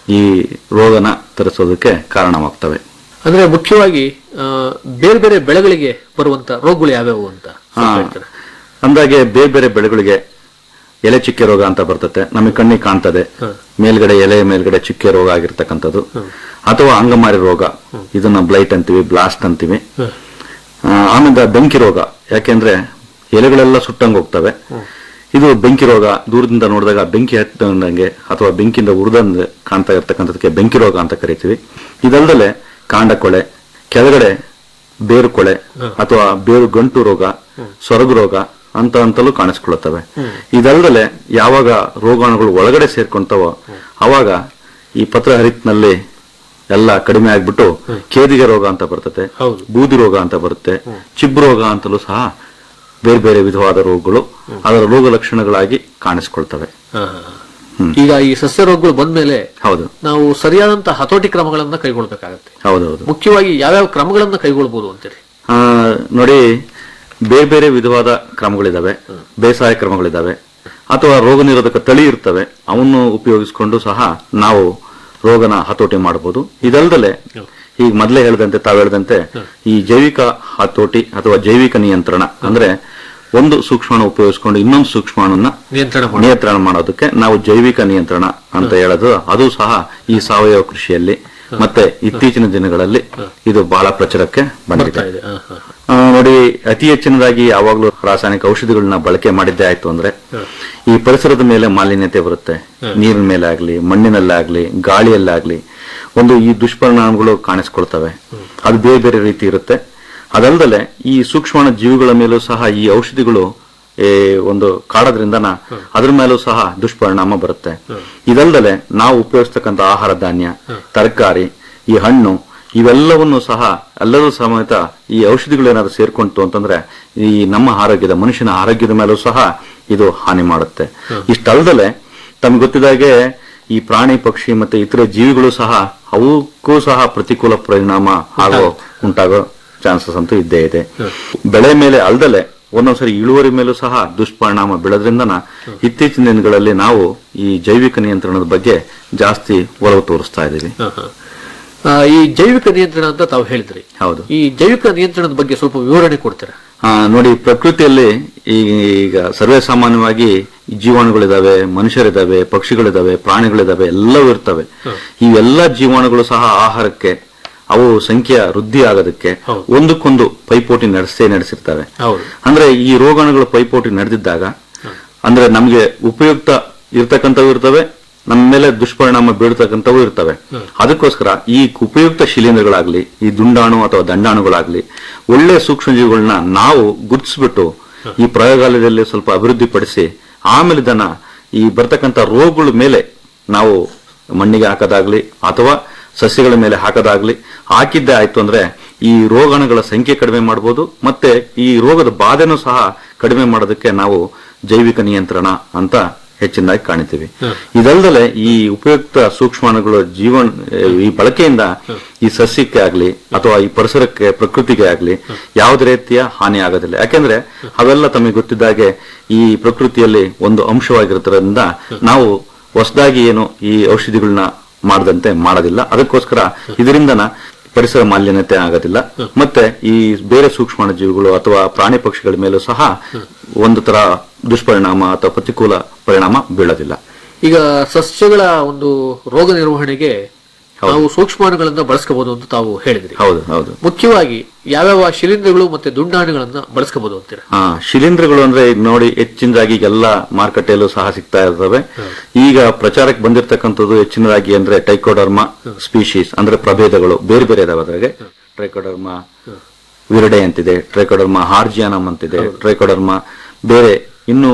ಈ ರೋಗನ ತರಿಸೋದಕ್ಕೆ ಕಾರಣವಾಗ್ತವೆ ಅಂದ್ರೆ ಮುಖ್ಯವಾಗಿ ಆ, ಬೇರೆ ಬೇರೆ ಬೆಳೆಗಳಿಗೆ ಬರುವಂತ ರೋಗಗಳು ಯಾವ್ಯಾವು ಅಂತ ಹಾ. ಅಂದಾಗೆ ಬೇರೆ ಬೇರೆ ಬೆಳೆಗಳಿಗೆ ಎಲೆ ಚಿಕ್ಕೆ ರೋಗ ಅಂತ ಬರ್ತದೆ ನಮಗೆ ಕಣ್ಣಿಗೆ ಕಾಣ್ತದೆ ಮೇಲ್ಗಡೆ ಎಲೆ ಮೇಲ್ಗಡೆ ಚಿಕ್ಕೆ ರೋಗ ಆಗಿರ್ತಕ್ಕಂಥದ್ದು ಅಥವಾ ಅಂಗಮಾರಿ ರೋಗ ಇದನ್ನ ಬ್ಲೈಟ್ ಅಂತೀವಿ ಬ್ಲಾಸ್ಟ್ ಅಂತೀವಿ ಆ, ಆಮೇಲೆ ಬೆಂಕಿ ರೋಗ ಯಾಕೆಂದ್ರೆ ಎಲೆಗಳೆಲ್ಲ ಸುಟ್ಟಂಗ್ ಹೋಗ್ತವೆ ಇದು ಬೆಂಕಿ ರೋಗ ದೂರದಿಂದ ನೋಡಿದಾಗ ಬೆಂಕಿ ಹತ್ತಂಗೆ ಅಥವಾ ಬೆಂಕಿಯಿಂದ ಉರಿದಂಗೆ ಕಾಣ್ತಾ ಇರ್ತಕ್ಕಂಥದಕ್ಕೆ ಬೆಂಕಿ ರೋಗ ಅಂತ ಕರಿತೀವಿ ಇದಲ್ದಲೆ ಕಾಂಡ ಕೊಳೆ ಕೆಳಗಡೆ ಬೇರು ಕೊಳೆ ಅಥವಾ ಬೇರು ಗಂಟು ರೋಗ ಸೊರಗು ರೋಗ ಅಂತ ಅಂತಲೂ ಕಾಣಿಸ್ಕೊಳ್ಳುತ್ತವೆ ಇದಲ್ದಲೆ ಯಾವಾಗ ರೋಗಾಣುಗಳು ಒಳಗಡೆ ಸೇರ್ಕೊಂತವೋ ಅವಾಗ ಈ ಪತ್ರ ಹರಿತ್ನಲ್ಲಿ ಎಲ್ಲ ಕಡಿಮೆ ಆಗ್ಬಿಟ್ಟು ಕೇದಿಗೆ ರೋಗ ಅಂತ ಬರ್ತದೆ ಬೂದಿ ರೋಗ ಅಂತ ಬರುತ್ತೆ ಚಿಬ್ಬು ರೋಗ ಅಂತಲೂ ಸಹ ಬೇರೆ ಬೇರೆ ವಿಧವಾದ ರೋಗಗಳು ಅದರ ರೋಗ ಲಕ್ಷಣಗಳಾಗಿ ಕಾಣಿಸ್ಕೊಳ್ತವೆ ಈಗ ಈ ಸಸ್ಯ ರೋಗಗಳು ಬಂದ್ಮೇಲೆ ಹೌದು ನಾವು ಸರಿಯಾದಂತ ಹತೋಟಿ ಕ್ರಮಗಳನ್ನ ಕೈಗೊಳ್ಬೇಕಾಗತ್ತೆ ಹೌದೌದು ಮುಖ್ಯವಾಗಿ ಯಾವ್ಯಾವ ಕ್ರಮಗಳನ್ನ ಕೈಗೊಳ್ಬಹುದು ಅಂತೀರಿ ಆ, ನೋಡಿ ಬೇರೆ ಬೇರೆ ವಿಧವಾದ ಕ್ರಮಗಳಿದಾವೆ ಬೇಸಾಯ ಕ್ರಮಗಳಿದಾವೆ ಅಥವಾ ರೋಗ ನಿರೋಧಕ ತಳಿ ಇರ್ತವೆ ಅವನ್ನು ಉಪಯೋಗಿಸಿಕೊಂಡು ಸಹ ನಾವು ರೋಗನ ಹತೋಟಿ ಮಾಡಬಹುದು ಇದಲ್ದಲೆ ಈಗ ಮೊದಲೇ ಹೇಳಿದಂತೆ ತಾವು ಹೇಳಿದಂತೆ ಈ ಜೈವಿಕ ಹತೋಟಿ ಅಥವಾ ಜೈವಿಕ ನಿಯಂತ್ರಣ ಅಂದ್ರೆ ಒಂದು ಸೂಕ್ಷ್ಮಾಣು ಉಪಯೋಗಿಸಿಕೊಂಡು ಇನ್ನೊಂದು ಸೂಕ್ಷ್ಮಾಣುನ ನಿಯಂತ್ರಣ ನಿಯಂತ್ರಣ ಮಾಡೋದಕ್ಕೆ ನಾವು ಜೈವಿಕ ನಿಯಂತ್ರಣ ಅಂತ ಹೇಳೋದು ಅದು ಸಹ ಈ ಸಾವಯವ ಕೃಷಿಯಲ್ಲಿ ಮತ್ತೆ ಇತ್ತೀಚಿನ ದಿನಗಳಲ್ಲಿ ಇದು ಬಹಳ ಪ್ರಚಾರಕ್ಕೆ ಬಂದಿದೆ ಆ, ನೋಡಿ ಅತಿ ಹೆಚ್ಚಿನದಾಗಿ ಯಾವಾಗಲೂ ರಾಸಾಯನಿಕ ಔಷಧಿಗಳನ್ನ ಬಳಕೆ ಮಾಡಿದ್ದೇ ಆಯ್ತು ಅಂದ್ರೆ ಈ ಪರಿಸರದ ಮೇಲೆ ಮಾಲಿನ್ಯತೆ ಬರುತ್ತೆ ನೀರಿನ ಮೇಲೆ ಆಗ್ಲಿ ಮಣ್ಣಿನಲ್ಲಾಗ್ಲಿ ಗಾಳಿಯಲ್ಲಾಗ್ಲಿ ಒಂದು ಈ ದುಷ್ಪರಿಣಾಮಗಳು ಕಾಣಿಸ್ಕೊಳ್ತವೆ ಅದು ಬೇರೆ ಬೇರೆ ರೀತಿ ಇರುತ್ತೆ ಅದಲ್ದಲೆ ಈ ಸೂಕ್ಷ್ಮಾಣು ಜೀವಿಗಳ ಮೇಲೂ ಸಹ ಈ ಔಷಧಿಗಳು ಏ, ಒಂದು ಕಾಡೋದ್ರಿಂದನ ಅದ್ರ ಮೇಲೂ ಸಹ ದುಷ್ಪರಿಣಾಮ ಬರುತ್ತೆ ಇದಲ್ದಲೆ ನಾವು ಉಪಯೋಗಿಸ್ತಕ್ಕಂಥ ಆಹಾರ ಧಾನ್ಯ ತರಕಾರಿ ಈ ಹಣ್ಣು ಇವೆಲ್ಲವನ್ನು ಸಹ ಎಲ್ಲರೂ ಸಮೇತ ಈ ಔಷಧಿಗಳು ಏನಾದ್ರು ಸೇರ್ಕೊಂತು ಅಂತಂದ್ರೆ ಈ ನಮ್ಮ ಆರೋಗ್ಯದ ಮನುಷ್ಯನ ಆರೋಗ್ಯದ ಮೇಲೂ ಸಹ ಇದು ಹಾನಿ ಮಾಡುತ್ತೆ ಇಷ್ಟಲ್ದಲೆ ತಮ್ಗೆ ಗೊತ್ತಿದಾಗೆ ಈ ಪ್ರಾಣಿ ಪಕ್ಷಿ ಮತ್ತೆ ಇತರೆ ಜೀವಿಗಳು ಸಹ ಅವಕ್ಕೂ ಸಹ ಪ್ರತಿಕೂಲ ಪರಿಣಾಮ ಆಗೋ ಉಂಟಾಗೋ ಚಾನ್ಸಸ್ ಅಂತೂ ಇದ್ದೇ ಇದೆ ಬೆಳೆ ಮೇಲೆ ಅಲ್ದಲೆ ಒಂದೊಂದ್ಸರಿ ಇಳುವರಿ ಮೇಲೂ ಸಹ ದುಷ್ಪರಿಣಾಮ ಬೀಳೋದ್ರಿಂದನ ಇತ್ತೀಚಿನ ದಿನಗಳಲ್ಲಿ ನಾವು ಈ ಜೈವಿಕ ನಿಯಂತ್ರಣದ ಬಗ್ಗೆ ಜಾಸ್ತಿ ಒಲವು ತೋರಿಸ್ತಾ ಇದ್ದೀವಿ ಆ, ಈ ಜೈವಿಕ ನಿಯಂತ್ರಣ ಅಂತ ತಾವು ಹೇಳಿದ್ರಿ ಹೌದು ಈ ಜೈವಿಕ ನಿಯಂತ್ರಣದ ಬಗ್ಗೆ ಸ್ವಲ್ಪ ವಿವರಣೆ ಕೊಡ್ತೀರಾ ಆ, ನೋಡಿ ಪ್ರಕೃತಿಯಲ್ಲಿ ಈಗ ಸರ್ವೇ ಸಾಮಾನ್ಯವಾಗಿ ಜೀವಾಣುಗಳಿದಾವೆ ಮನುಷ್ಯರಿದಾವೆ ಪಕ್ಷಿಗಳಿದಾವೆ ಪ್ರಾಣಿಗಳಿದಾವೆ ಎಲ್ಲವೂ ಇರ್ತವೆ ಇವೆಲ್ಲ ಜೀವಾಣುಗಳು ಸಹ ಆಹಾರಕ್ಕೆ ಅವು ಸಂಖ್ಯೆ ವೃದ್ಧಿ ಆಗೋದಕ್ಕೆ ಒಂದಕ್ಕೊಂದು ಪೈಪೋಟಿ ನಡೆಸೇ ನಡೆಸಿರ್ತವೆ ಅಂದ್ರೆ ಈ ರೋಗಾಣುಗಳು ಪೈಪೋಟಿ ನಡೆದಿದ್ದಾಗ ಅಂದ್ರೆ ನಮ್ಗೆ ಉಪಯುಕ್ತ ಇರ್ತಕ್ಕಂಥವು ಇರ್ತವೆ ನಮ್ಮ ಮೇಲೆ ದುಷ್ಪರಿಣಾಮ ಬೀಳ್ತಕ್ಕಂಥವು ಇರ್ತವೆ ಅದಕ್ಕೋಸ್ಕರ ಈ ಉಪಯುಕ್ತ ಶಿಲೀಂಧ್ರಗಳಾಗ್ಲಿ ಈ ದುಂಡಾಣು ಅಥವಾ ದಂಡಾಣುಗಳಾಗ್ಲಿ ಒಳ್ಳೆ ಸೂಕ್ಷ್ಮಜೀವಿಗಳನ್ನ ನಾವು ಗುರುತಿಸ್ಬಿಟ್ಟು ಈ ಪ್ರಯೋಗಾಲಯದಲ್ಲಿ ಸ್ವಲ್ಪ ಅಭಿವೃದ್ಧಿ ಪಡಿಸಿ ಆಮೇಲೆ ಇದನ್ನ ಈ ಬರ್ತಕ್ಕಂಥ ರೋಗಗಳ ಮೇಲೆ ನಾವು ಮಣ್ಣಿಗೆ ಹಾಕೋದಾಗ್ಲಿ ಅಥವಾ ಸಸ್ಯಗಳ ಮೇಲೆ ಹಾಕೋದಾಗ್ಲಿ ಹಾಕಿದ್ದೇ ಆಯ್ತು ಅಂದ್ರೆ ಈ ರೋಗಾಣುಗಳ ಸಂಖ್ಯೆ ಕಡಿಮೆ ಮಾಡಬಹುದು ಮತ್ತೆ ಈ ರೋಗದ ಬಾಧೆನೂ ಸಹ ಕಡಿಮೆ ಮಾಡೋದಕ್ಕೆ ನಾವು ಜೈವಿಕ ನಿಯಂತ್ರಣ ಅಂತ ಹೆಚ್ಚಿನದಾಗಿ ಕಾಣ್ತೀವಿ ಇದಲ್ದಲೆ ಈ ಉಪಯುಕ್ತ ಸೂಕ್ಷ್ಮಾಣುಗಳ ಜೀವನ ಈ ಬಳಕೆಯಿಂದ ಈ ಸಸ್ಯಕ್ಕೆ ಆಗ್ಲಿ ಅಥವಾ ಈ ಪರಿಸರಕ್ಕೆ ಪ್ರಕೃತಿಗೆ ಆಗ್ಲಿ ಯಾವುದೇ ರೀತಿಯ ಹಾನಿ ಆಗೋದಿಲ್ಲ ಯಾಕೆಂದ್ರೆ ಅವೆಲ್ಲ ತಮಗೆ ಗೊತ್ತಿದ್ದಾಗೆ ಈ ಪ್ರಕೃತಿಯಲ್ಲಿ ಒಂದು ಅಂಶವಾಗಿರೋದ್ರಿಂದ ನಾವು ಹೊಸದಾಗಿ ಏನು ಈ ಔಷಧಿಗಳನ್ನ ಮಾಡದಂತೆ ಮಾಡೋದಿಲ್ಲ ಅದಕ್ಕೋಸ್ಕರ ಇದರಿಂದನ ಪರಿಸರ ಮಾಲಿನ್ಯತೆ ಆಗೋದಿಲ್ಲ ಮತ್ತೆ ಈ ಬೇರೆ ಸೂಕ್ಷ್ಮಾಣು ಜೀವಿಗಳು ಅಥವಾ ಪ್ರಾಣಿ ಪಕ್ಷಿಗಳ ಮೇಲೂ ಸಹ ಒಂದು ತರ ದುಷ್ಪರಿಣಾಮ ಅಥವಾ ಪ್ರತಿಕೂಲ ಪರಿಣಾಮ ಬೀಳೋದಿಲ್ಲ ಈಗ ಸಸ್ಯಗಳ ಒಂದು ರೋಗ ನಿರ್ವಹಣೆಗೆ ನಾವು ಸೂಕ್ಷ್ಮಾಣುಗಳನ್ನ ಬಳಸ್ಕೋಬಹುದು ಅಂತ ತಾವು ಹೇಳಿದ್ರಿ ಹೌದು ಹೌದು ಮುಖ್ಯವಾಗಿ ಯಾವ್ಯಾವ ಶಿಲೀಂಧ್ರಗಳು ಮತ್ತೆ ದುಂಡಾಣುಗಳನ್ನ ಬಳಸ್ಕೋಬಹುದು ಅಂತೀರಾ ಹಾ ಶಿಲೀಂಧ್ರಗಳು ಅಂದ್ರೆ ಈಗ ನೋಡಿ ಹೆಚ್ಚಿನದಾಗಿ ಎಲ್ಲ ಮಾರುಕಟ್ಟೆಯಲ್ಲೂ ಸಹ ಸಿಗ್ತಾ ಇರ್ತವೆ ಈಗ ಪ್ರಚಾರಕ್ಕೆ ಬಂದಿರತಕ್ಕಂಥದ್ದು ಹೆಚ್ಚಿನದಾಗಿ ಅಂದ್ರೆ ಟೈಕೋಡರ್ಮ ಸ್ಪೀಶೀಸ್ ಅಂದ್ರೆ ಪ್ರಭೇದಗಳು ಬೇರೆ ಬೇರೆ ಇದಾವೆ ಅದ್ರಾಗೆ ಟ್ರೈಕೋಡರ್ಮ ವಿರಡೆ ಅಂತಿದೆ ಟ್ರೈಕೋಡರ್ಮ ಹಾರ್ಜಿಯಾನಮ್ ಅಂತಿದೆ ಟ್ರೈಕೋಡರ್ಮ ಬೇರೆ ಇನ್ನು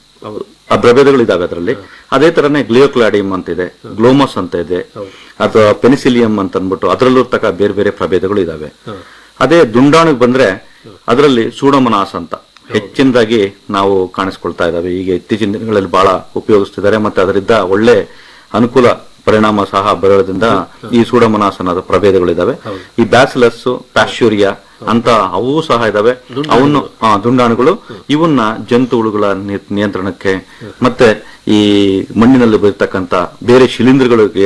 ಆ ಪ್ರಭೇದಗಳು ಇದಾವೆ ಅದರಲ್ಲಿ ಅದೇ ತರನೇ ಗ್ಲಿಯೋಕ್ಲಾಡಿಯಂ ಅಂತಿದೆ ಗ್ಲೋಮಸ್ ಅಂತ ಇದೆ ಅಥವಾ ಪೆನಿಸಿಲಿಯಂ ಅಂತ ಅಂದ್ಬಿಟ್ಟು ಅದರಲ್ಲೂ ತಕ್ಕ ಬೇರೆ ಬೇರೆ ಪ್ರಭೇದಗಳು ಇದಾವೆ ಅದೇ ದುಂಡಾಣಿಗೆ ಬಂದ್ರೆ ಅದರಲ್ಲಿ ಸೂಡೋಮನಾಸ್ ಅಂತ ಹೆಚ್ಚಿನದಾಗಿ ನಾವು ಕಾಣಿಸ್ಕೊಳ್ತಾ ಇದ್ದಾವೆ ಈಗ ಇತ್ತೀಚಿನ ದಿನಗಳಲ್ಲಿ ಬಹಳ ಉಪಯೋಗಿಸ್ತಿದ್ದಾರೆ ಮತ್ತೆ ಅದರಿಂದ ಒಳ್ಳೆ ಅನುಕೂಲ ಪರಿಣಾಮ ಸಹ ಬರೋದ್ರಿಂದ ಈ ಸೂಡೋಮನಾಸ್ ಅನ್ನೋದು ಪ್ರಭೇದಗಳಿದಾವೆ ಈ ಬ್ಯಾಸಿಲಸ್ ಪ್ಯಾಶ್ಯೂರಿಯಾ ಅಂತ ಅವು ಸಹ ಇದಾವೆ ಅವನ್ನು ಆ, ದುಂಡಾಣುಗಳು ಇವನ್ನ ಜಂತು ಹುಳುಗಳ ನಿ- ನಿಯಂತ್ರಣಕ್ಕೆ ಮತ್ತೆ ಈ ಮಣ್ಣಿನಲ್ಲಿ ಬರ್ತಕ್ಕಂತ ಬೇರೆ ಶಿಲೀಂಧ್ರಗಳಿಗೆ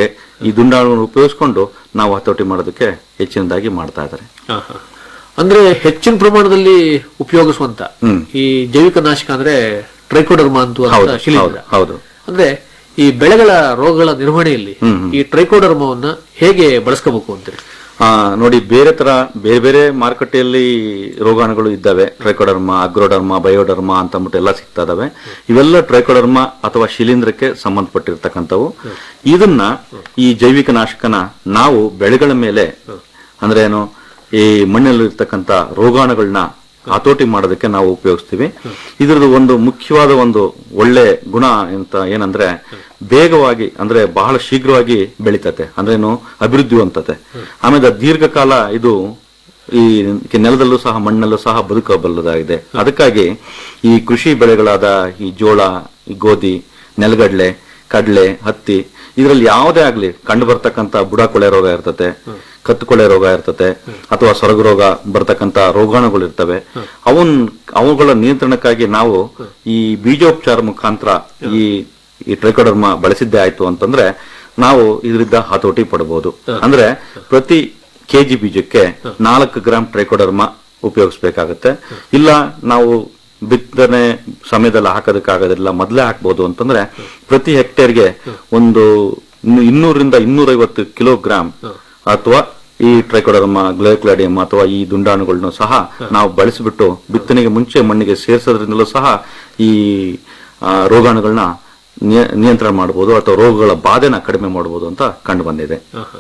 ಈ ದುಂಡಾಣುಗಳನ್ನು ಉಪಯೋಗಿಸ್ಕೊಂಡು ನಾವು ಹತೋಟಿ ಮಾಡೋದಕ್ಕೆ ಹೆಚ್ಚಿನದಾಗಿ ಮಾಡ್ತಾ ಇದ್ದಾರೆ ಹಾ, ಹಾ. ಅಂದ್ರೆ ಹೆಚ್ಚಿನ ಪ್ರಮಾಣದಲ್ಲಿ ಉಪಯೋಗಿಸುವಂತ ಹ್ಮ್. ಈ ಜೈವಿಕ ನಾಶಕ ಅಂದ್ರೆ ಟ್ರೈಕೋಡರ್ಮಾ ಅಂತ ಹೌದು ಶಿಲೀಂಧ್ರ ಹೌದು ಹೌದು ಅಂದ್ರೆ ಈ ಬೆಳೆಗಳ ರೋಗಗಳ ನಿರ್ವಹಣೆಯಲ್ಲಿ ಹ್ಮ್, ಹ್ಮ್. ಈ ಟ್ರೈಕೋಡರ್ಮವನ್ನ ಹೇಗೆ ಬಳಸ್ಕೋಬೇಕು ಅಂತೀರಿ ಆ, ನೋಡಿ ಬೇರೆ ತರ ಬೇರೆ ಬೇರೆ ಮಾರುಕಟ್ಟೆಯಲ್ಲಿ ರೋಗಾಣುಗಳು ಇದ್ದಾವೆ ಟ್ರೈಕೋಡರ್ಮಾ ಅಗ್ರೋಡರ್ಮಾ ಬಯೋಡರ್ಮಾ ಅಂತ ಅಂದ್ಬಿಟ್ಟು ಎಲ್ಲ ಸಿಗ್ತಾ ಇದಾವೆ ಇವೆಲ್ಲ ಟ್ರೈಕೋಡರ್ಮಾ ಅಥವಾ ಶಿಲೀಂಧ್ರಕ್ಕೆ ಸಂಬಂಧಪಟ್ಟಿರ್ತಕ್ಕಂಥವು ಇದನ್ನ ಈ ಜೈವಿಕ ನಾಶಕನ ನಾವು ಬೆಳೆಗಳ ಮೇಲೆ ಅಂದ್ರೆ ಏನು ಈ ಮಣ್ಣಲ್ಲಿ ಇರ್ತಕ್ಕಂಥ ರೋಗಾಣುಗಳನ್ನ ಹತೋಟಿ ಮಾಡೋದಕ್ಕೆ ನಾವು ಉಪಯೋಗಿಸ್ತೀವಿ ಇದ್ರದ್ದು ಒಂದು ಮುಖ್ಯವಾದ ಒಂದು ಒಳ್ಳೆ ಗುಣ ಅಂತ ಏನಂದ್ರೆ ಬೇಗವಾಗಿ ಅಂದ್ರೆ ಬಹಳ ಶೀಘ್ರವಾಗಿ ಬೆಳಿತತೆ ಅಂದ್ರೇನು ಅಭಿವೃದ್ಧಿ ಹೊಂದತೆ ಆಮೇಲೆ ದೀರ್ಘಕಾಲ ಇದು ಈ ನೆಲದಲ್ಲೂ ಸಹ ಮಣ್ಣಲ್ಲೂ ಸಹ ಬದುಕಬಲ್ಲದಾಗಿದೆ ಅದಕ್ಕಾಗಿ ಈ ಕೃಷಿ ಬೆಳೆಗಳಾದ ಈ ಜೋಳ ಈ ಗೋಧಿ ನೆಲಗಡಲೆ ಕಡಲೆ ಹತ್ತಿ ಇದರಲ್ಲಿ ಯಾವುದೇ ಆಗ್ಲಿ ಕಂಡು ಬರ್ತಕ್ಕಂತ ಬುಡ ಕೊಳೆ ರೋಗ ಇರ್ತತೆ ಕತ್ತು ಕೊಳೆ ರೋಗ ಇರ್ತತೆ ಅಥವಾ ಸೊರಗು ರೋಗ ಬರ್ತಕ್ಕಂತ ರೋಗಾಣುಗಳು ಇರ್ತವೆ ಅವನ್ ಅವುಗಳ ನಿಯಂತ್ರಣಕ್ಕಾಗಿ ನಾವು ಈ ಬೀಜೋಪಚಾರ ಮುಖಾಂತರ ಈ ಈ ಟ್ರೈಕೋಡರ್ಮ ಬಳಸಿದ್ದೇ ಆಯ್ತು ಅಂತಂದ್ರೆ ನಾವು ಇದರಿಂದ ಹತೋಟಿ ಪಡಬಹುದು ಅಂದ್ರೆ ಪ್ರತಿ ಕೆಜಿ ಬೀಜಕ್ಕೆ ನಾಲ್ಕು ಗ್ರಾಂ ಟ್ರೈಕೋಡರ್ಮ ಉಪಯೋಗಿಸ್ಬೇಕಾಗತ್ತೆ ಇಲ್ಲ ನಾವು ಬಿತ್ತನೆ ಸಮಯದಲ್ಲಿ ಹಾಕೋದಕ್ಕಾಗೋದಿಲ್ಲ ಮೊದಲೇ ಹಾಕ್ಬೋದು ಅಂತಂದ್ರೆ ಪ್ರತಿ ಹೆಕ್ಟೇರ್ಗೆ ಒಂದು ಇನ್ನು- ಇನ್ನೂರಿಂದ ಇನ್ನೂರೈವತ್ತು ಕಿಲೋಗ್ರಾಂ ಅಥವಾ ಈ ಟ್ರೈಕೋಡರ್ಮ ಗ್ಲೈಕ್ಲಾಡಿಯಮ್ ಅಥವಾ ಈ ದುಂಡಾಣುಗಳನ್ನು ಸಹ ನಾವು ಬಳಸಿಬಿಟ್ಟು ಬಿತ್ತನೆಗೆ ಮುಂಚೆ ಮಣ್ಣಿಗೆ ಸೇರಿಸೋದ್ರಿಂದಲೂ ಸಹ ಈ ಆ, ರೋಗಾಣುಗಳನ್ನ ನಿಯ- ನಿಯಂತ್ರಣ ಮಾಡಬಹುದು ಅಥವಾ ರೋಗಗಳ ಬಾಧೆನ ಕಡಿಮೆ ಮಾಡಬಹುದು ಅಂತ ಕಂಡು ಬಂದಿದೆ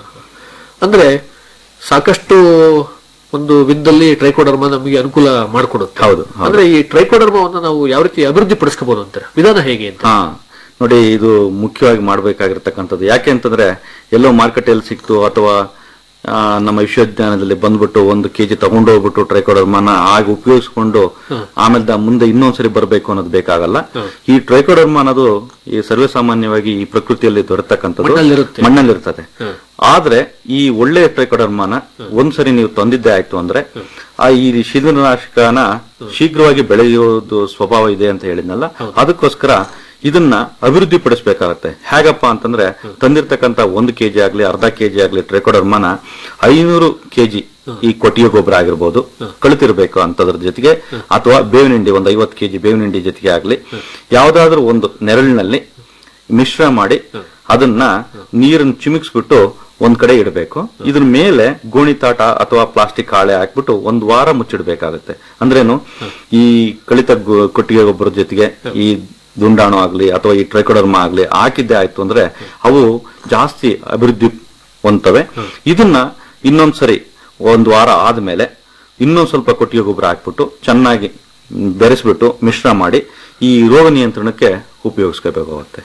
ಅಂದ್ರೆ ಸಾಕಷ್ಟು ಒಂದು ವಿಧದಲ್ಲಿ ಟ್ರೈಕೋಡರ್ಮಾ ನಮಗೆ ಅನುಕೂಲ ಮಾಡಿಕೊಡುತ್ತೆ ಹೌದು, ಹೌದು. ಅಂದ್ರೆ ಈ ಟ್ರೈಕೋಡರ್ಮವನ್ನು ನಾವು ಯಾವ ರೀತಿ ಅಭಿವೃದ್ಧಿ ಪಡಿಸ್ಕೋಬಹುದು ಅಂತಾರೆ ವಿಧಾನ ಹೇಗೆ ಅಂತ ಹಾ ನೋಡಿ ಇದು ಮುಖ್ಯವಾಗಿ ಮಾಡಬೇಕಾಗಿರ್ತಕ್ಕಂಥದ್ದು ಯಾಕೆ ಅಂತಂದ್ರೆ ಎಲ್ಲೋ ಮಾರ್ಕೆಟಲ್ಲಿ ಸಿಕ್ತು ಅಥವಾ ಆ, ನಮ್ಮ ವಿಶ್ವವಿದ್ಯಾಲಯದಲ್ಲಿ ಬಂದ್ಬಿಟ್ಟು ಒಂದು ಕೆಜಿ ತಗೊಂಡು ಹೋಗ್ಬಿಟ್ಟು ಟ್ರೈಕೋಡರ್ಮಾನ ಆಗ ಉಪಯೋಗಿಸ್ಕೊಂಡು ಆಮೇಲೆ ದ- ಮುಂದೆ ಇನ್ನೊಂದ್ಸರಿ ಬರಬೇಕು ಅನ್ನೋದು ಬೇಕಾಗಲ್ಲ ಈ ಟ್ರೈಕೋಡರ್ಮಾ ಅನ್ನೋದು ಈ ಸರ್ವೇ ಸಾಮಾನ್ಯವಾಗಿ ಈ ಪ್ರಕೃತಿಯಲ್ಲಿ ದೊರೆತಕ್ಕಂಥದ್ದು ಮಣ್ಣಲ್ಲಿರುತ್ತೆ. ಮಣ್ಣಲ್ಲಿರ್ತದೆ ಆದ್ರೆ ಈ ಒಳ್ಳೆ ಟ್ರೈಕೋಡರ್ಮಾನ ಒಂದ್ಸರಿ ನೀವು ತಂದಿದ್ದೆ ಆಯ್ತು ಅಂದ್ರೆ ಆ ಈ ಶಿಲೀಂಧ್ರನಾಶಕನ ಶೀಘ್ರವಾಗಿ ಬೆಳೆಯೋದು ಸ್ವಭಾವ ಇದೆ ಅಂತ ಹೇಳಿದ್ನಲ್ಲ ಅದಕ್ಕೋಸ್ಕರ ಇದನ್ನ ಅಭಿವೃದ್ಧಿ ಪಡಿಸಬೇಕಾಗತ್ತೆ ಹೇಗಪ್ಪ ಅಂತಂದ್ರೆ ತಂದಿರ್ತಕ್ಕಂತ ಒಂದು ಕೆಜಿ ಆಗ್ಲಿ ಅರ್ಧ ಕೆಜಿ ಆಗ್ಲಿ ಟ್ರೈಕೋಡರ್ಮಾನ ಐನೂರು ಕೆಜಿ ಈ ಕೊಟ್ಟಿಗೆ ಗೊಬ್ಬರ ಆಗಿರ್ಬೋದು ಕಳಿತಿರ್ಬೇಕು ಅಂತದ್ರ ಜೊತೆಗೆ ಅಥವಾ ಬೇವಿನ ಹಿಂಡಿ ಒಂದು ಐವತ್ತು ಕೆಜಿ ಬೇವಿನ ಹಿಂಡಿ ಜೊತೆಗೆ ಆಗ್ಲಿ ಯಾವ್ದಾದ್ರೂ ಒಂದು ನೆರಳಿನಲ್ಲಿ ಮಿಶ್ರ ಮಾಡಿ ಅದನ್ನ ನೀರನ್ನು ಚಿಮಿಕ್ಸ್ಬಿಟ್ಟು ಒಂದ್ ಕಡೆ ಇಡಬೇಕು ಇದ್ರ ಮೇಲೆ ಗೋಣಿತಾಟ ಅಥವಾ ಪ್ಲಾಸ್ಟಿಕ್ ಹಾಳೆ ಹಾಕ್ಬಿಟ್ಟು ಒಂದ್ ವಾರ ಮುಚ್ಚಿಡ್ಬೇಕಾಗತ್ತೆ ಅಂದ್ರೇನು ಈ ಕಳಿತ ಗೊ- ಕೊಟ್ಟಿಗೆ ಗೊಬ್ಬರದ ಜೊತೆಗೆ ಈ ದುಂಡಾಣು ಆಗ್ಲಿ ಅಥವಾ ಈ ಟ್ರೈಕೋಡರ್ಮಾ ಆಗ್ಲಿ ಹಾಕಿದ್ದೆ ಆಯ್ತು ಅಂದ್ರೆ ಅವು ಜಾಸ್ತಿ ಅಭಿವೃದ್ಧಿ ಹೊಂದ್ತವೆ ಇದನ್ನ ಇನ್ನೊಂದ್ಸರಿ ಒಂದ್ ವಾರ ಆದ್ಮೇಲೆ ಇನ್ನೊಂದ್ ಸ್ವಲ್ಪ ಕೊಟ್ಟಿಗೆ ಗೊಬ್ಬರ ಹಾಕ್ಬಿಟ್ಟು ಚೆನ್ನಾಗಿ ಬೆರೆಸ್ಬಿಟ್ಟು ಮಿಶ್ರ ಮಾಡಿ ಈ ರೋಗ ನಿಯಂತ್ರಣಕ್ಕೆ ಉಪಯೋಗಿಸ್ಕೋಬೇಕಾಗುತ್ತೆ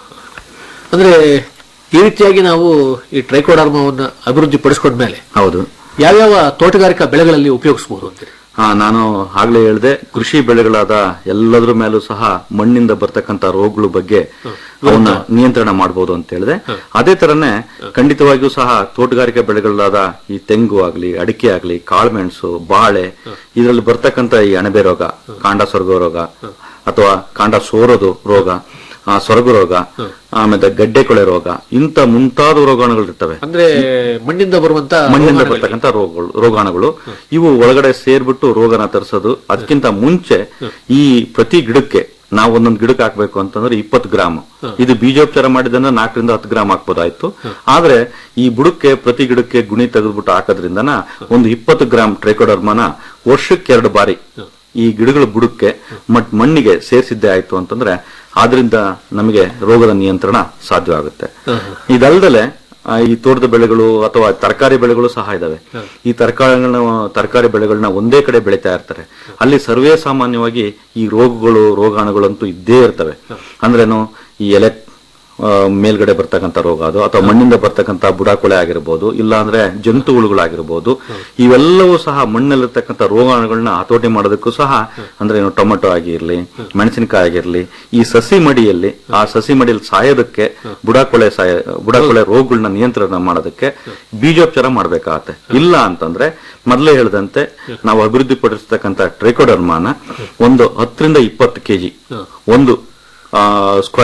ಅಂದ್ರೆ ಈ ರೀತಿಯಾಗಿ ನಾವು ಈ ಟ್ರೈಕೋಡರ್ಮವನ್ನು ಅಭಿವೃದ್ಧಿ ಪಡಿಸ್ಕೊಂಡ್ಮೇಲೆ ಹೌದು ಯಾವ್ಯಾವ ತೋಟಗಾರಿಕಾ ಬೆಳೆಗಳಲ್ಲಿ ಉಪಯೋಗಿಸಬಹುದು ಅಂತೀರಿ ಹಾ ನಾನು ಆಗ್ಲೇ ಹೇಳಿದೆ ಕೃಷಿ ಬೆಳೆಗಳಾದ ಎಲ್ಲದ್ರ ಮೇಲೂ ಸಹ ಮಣ್ಣಿಂದ ಬರ್ತಕ್ಕಂತ ರೋಗಗಳ ಬಗ್ಗೆ ಅವನ್ನ ನಿಯಂತ್ರಣ ಮಾಡಬಹುದು ಅಂತ ಹೇಳಿದೆ ಅದೇ ತರನೇ ಖಂಡಿತವಾಗಿಯೂ ಸಹ ತೋಟಗಾರಿಕೆ ಬೆಳೆಗಳಾದ ಈ ತೆಂಗು ಆಗ್ಲಿ ಅಡಿಕೆ ಆಗ್ಲಿ ಕಾಳುಮೆಣಸು ಬಾಳೆ ಇದರಲ್ಲಿ ಬರ್ತಕ್ಕಂತ ಈ ಅಣಬೆ ರೋಗ ಕಾಂಡ ಸೊರಗೋ ರೋಗ ಅಥವಾ ಕಾಂಡ ಸೋರೋದು ರೋಗ ಆ, ಸೊರಗು ರೋಗ ಆಮೇಲೆ ಗಡ್ಡೆ ಕೊಳೆ ರೋಗ ಇಂತ ಮುಂತಾದ ರೋಗಾಣುಗಳು ಇರ್ತವೆ ಅಂದ್ರೆ ಮಣ್ಣಿಂದ ಬರುವಂತ ಮಣ್ಣಿಂದ ರೋಗಾಣುಗಳಿಗೆ. ಬರ್ತಕ್ಕಂಥ ರೋಗಗಳು ರೋಗಾಣುಗಳು ಇವು ಒಳಗಡೆ ಸೇರ್ಬಿಟ್ಟು ರೋಗನ ತರಿಸೋದು ಅದಕ್ಕಿಂತ ಮುಂಚೆ ಈ ಪ್ರತಿ ಗಿಡಕ್ಕೆ ನಾವು ಒಂದೊಂದು ಗಿಡಕ್ಕೆ ಹಾಕ್ಬೇಕು ಅಂತಂದ್ರೆ ಇಪ್ಪತ್ತು ಗ್ರಾಮ್ ಇದು ಬೀಜೋಪಚಾರ ಮಾಡಿದ್ರೆ ನಾಲ್ಕರಿಂದ ಹತ್ತು ಗ್ರಾಮ್ ಹಾಕ್ಬೋದಾಯ್ತು ಆದ್ರೆ ಈ ಬುಡಕ್ಕೆ ಪ್ರತಿ ಗಿಡಕ್ಕೆ ಗುಣಿ ತೆಗೆದ್ಬಿಟ್ಟು ಹಾಕೋದ್ರಿಂದನ ಒಂದು ಇಪ್ಪತ್ತು ಗ್ರಾಮ್ ಟ್ರೈಕೋಡರ್ಮನ ವರ್ಷಕ್ಕೆ ಎರಡು ಬಾರಿ ಈ ಗಿಡಗಳ ಬುಡಕ್ಕೆ ಮಟ್ ಮಣ್ಣಿಗೆ ಸೇರಿಸಿದ್ದೆ ಆಯ್ತು ಅಂತಂದ್ರೆ ಆದ್ರಿಂದ ನಮಗೆ ರೋಗದ ನಿಯಂತ್ರಣ ಸಾಧ್ಯವಾಗುತ್ತೆ ಇದಲ್ದಲೆ ಆ, ಈ ತೋಟದ ಬೆಳೆಗಳು ಅಥವಾ ತರಕಾರಿ ಬೆಳೆಗಳು ಸಹ ಇದಾವೆ ಈ ತರಕಾರಿಗಳನ್ನ ತರಕಾರಿ ಬೆಳೆಗಳನ್ನ ಒಂದೇ ಕಡೆ ಬೆಳೀತಾ ಇರ್ತಾರೆ ಅಲ್ಲಿ ಸರ್ವೇ ಸಾಮಾನ್ಯವಾಗಿ ಈ ರೋಗಗಳು ರೋಗಾಣುಗಳಂತೂ ಇದ್ದೇ ಇರ್ತವೆ ಅಂದ್ರೇನು ಈ ಎಲೆ ಆ, ಮೇಲ್ಗಡೆ ಬರ್ತಕ್ಕಂಥ ರೋಗ ಅದು ಅಥವಾ ಮಣ್ಣಿಂದ ಬರ್ತಕ್ಕಂಥ ಬುಡಾಕೊಳೆ ಆಗಿರ್ಬೋದು ಇಲ್ಲ ಅಂದ್ರೆ ಜಂತು ಹುಳುಗಳಾಗಿರ್ಬೋದು ಇವೆಲ್ಲವೂ ಸಹ ಮಣ್ಣಲ್ಲಿರ್ತಕ್ಕಂಥ ರೋಗಾಣುಗಳನ್ನ ಹತೋಟಿ ಮಾಡೋದಕ್ಕೂ ಸಹ ಅಂದ್ರೆ ಏನು ಟೊಮೆಟೊ ಆಗಿರ್ಲಿ ಮೆಣಸಿನಕಾಯಿ ಆಗಿರ್ಲಿ ಈ ಸಸಿ ಮಡಿಯಲ್ಲಿ ಆ ಸಸಿ ಮಡಿಯಲ್ಲಿ ಸಾಯೋದಕ್ಕೆ ಬುಡಾಕೊಳೆ ಸಾಯ ಬುಡಾಕೊಳೆ ರೋಗಗಳನ್ನ ನಿಯಂತ್ರಣ ಮಾಡೋದಕ್ಕೆ ಬೀಜೋಪಚಾರ ಮಾಡ್ಬೇಕಾಗತ್ತೆ ಇಲ್ಲ ಅಂತಂದ್ರೆ ಮೊದಲೇ ಹೇಳಿದಂತೆ ನಾವು ಅಭಿವೃದ್ಧಿ ಪಡಿಸ್ತಕ್ಕಂಥ ಟ್ರೈಕೋಡರ್ಮಾನ ಒಂದು ಹತ್ತರಿಂದ ಇಪ್ಪತ್ತು ಕೆಜಿ ಒಂದು ಸ್ಕ್ವೇರ್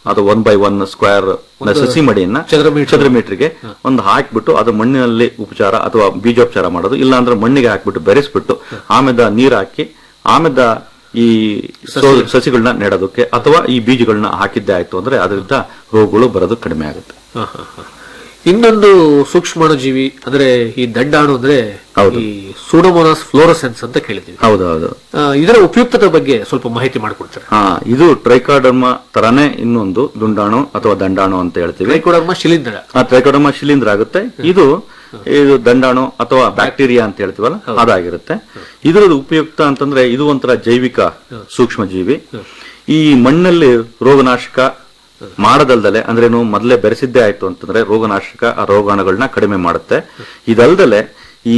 ಅದು ಒನ್ ಬೈ ಒನ್ ಸ್ಕ್ವೇರ್ ಒಂದು ಸಸಿ ಮಡಿಯನ್ನ ಚದರ ಮೀಟರ್. ಚದರ ಮೀಟರ್ಗೆ ಒಂದು ಹಾಕ್ಬಿಟ್ಟು ಅದು ಮಣ್ಣಿನಲ್ಲಿ ಉಪಚಾರ ಅಥವಾ ಬೀಜೋಪಚಾರ ಮಾಡೋದು ಇಲ್ಲ ಅಂದ್ರೆ ಮಣ್ಣಿಗೆ ಹಾಕ್ಬಿಟ್ಟು ಬೆರೆಸ್ಬಿಟ್ಟು ಆಮೇಲೆ ನೀರ್ ಹಾಕಿ ಆಮೇಲೆ ಈ ಸೋ- ಸಸಿಗಳನ್ನ ನೆಡೋದಕ್ಕೆ ಅಥವಾ ಈ ಬೀಜಗಳನ್ನ ಹಾಕಿದ್ದೆ ಆಯ್ತು ಅಂದ್ರೆ ಅದರಿಂದ ರೋಗಗಳು ಬರೋದು ಕಡಿಮೆ ಆಗುತ್ತೆ ಹ, ಹ, ಹ. ಇನ್ನೊಂದು ಸೂಕ್ಷ್ಮಾಣು ಜೀವಿ ಅಂದ್ರೆ ಈ ದಂಡಾಣು ಅಂದ್ರೆ ಈ ಸೂಡೋಮೋನಾಸ್ ಫ್ಲೋರಸೆನ್ಸ್ ಅಂತ ಕೇಳಿದ್ದೀವಿ ಹೌದು ಹೌದು ಆ, ಇದರ ಉಪಯುಕ್ತತೆ ಬಗ್ಗೆ ಸ್ವಲ್ಪ ಮಾಹಿತಿ ಮಾಡಿಕೊಡ್ತಾರೆ ಹಾ ಇದು ಟ್ರೈಕಾಡರ್ಮ ತರಾನೇ ಇನ್ನೊಂದು ದುಂಡಾಣು ಅಥವಾ ದಂಡಾಣು ಅಂತ ಹೇಳ್ತೀವಿ ಟ್ರೈಕೋಡರ್ಮ ಶಿಲೀಂಧ್ರ ಆ ಟ್ರೈಕೋಡರ್ಮ ಶಿಲೀಂಧ್ರ ಆಗುತ್ತೆ ಇದು ಇದು ದಂಡಾಣು ಅಥವಾ ಬ್ಯಾಕ್ಟೀರಿಯಾ ಅಂತ ಹೇಳ್ತೀವಲ್ಲ ಅದಾಗಿರುತ್ತೆ ಇದರದ್ದು ಉಪಯುಕ್ತ ಅಂತಂದ್ರೆ ಇದು ಒಂಥರ ಜೈವಿಕ ಸೂಕ್ಷ್ಮ ಜೀವಿ ಈ ಮಣ್ಣಲ್ಲಿ ರೋಗನಾಶಕ ಮಾಡದಲ್ದಲೆ ಅಂದ್ರೇನು ಮೊದಲೇ ಬೆರೆಸಿದ್ದೇ ಆಯ್ತು ಅಂತಂದ್ರೆ ರೋಗನಾಶಕ ಆ ರೋಗಾಣುಗಳನ್ನ ಕಡಿಮೆ ಮಾಡುತ್ತೆ ಇದಲ್ದಲೆ ಈ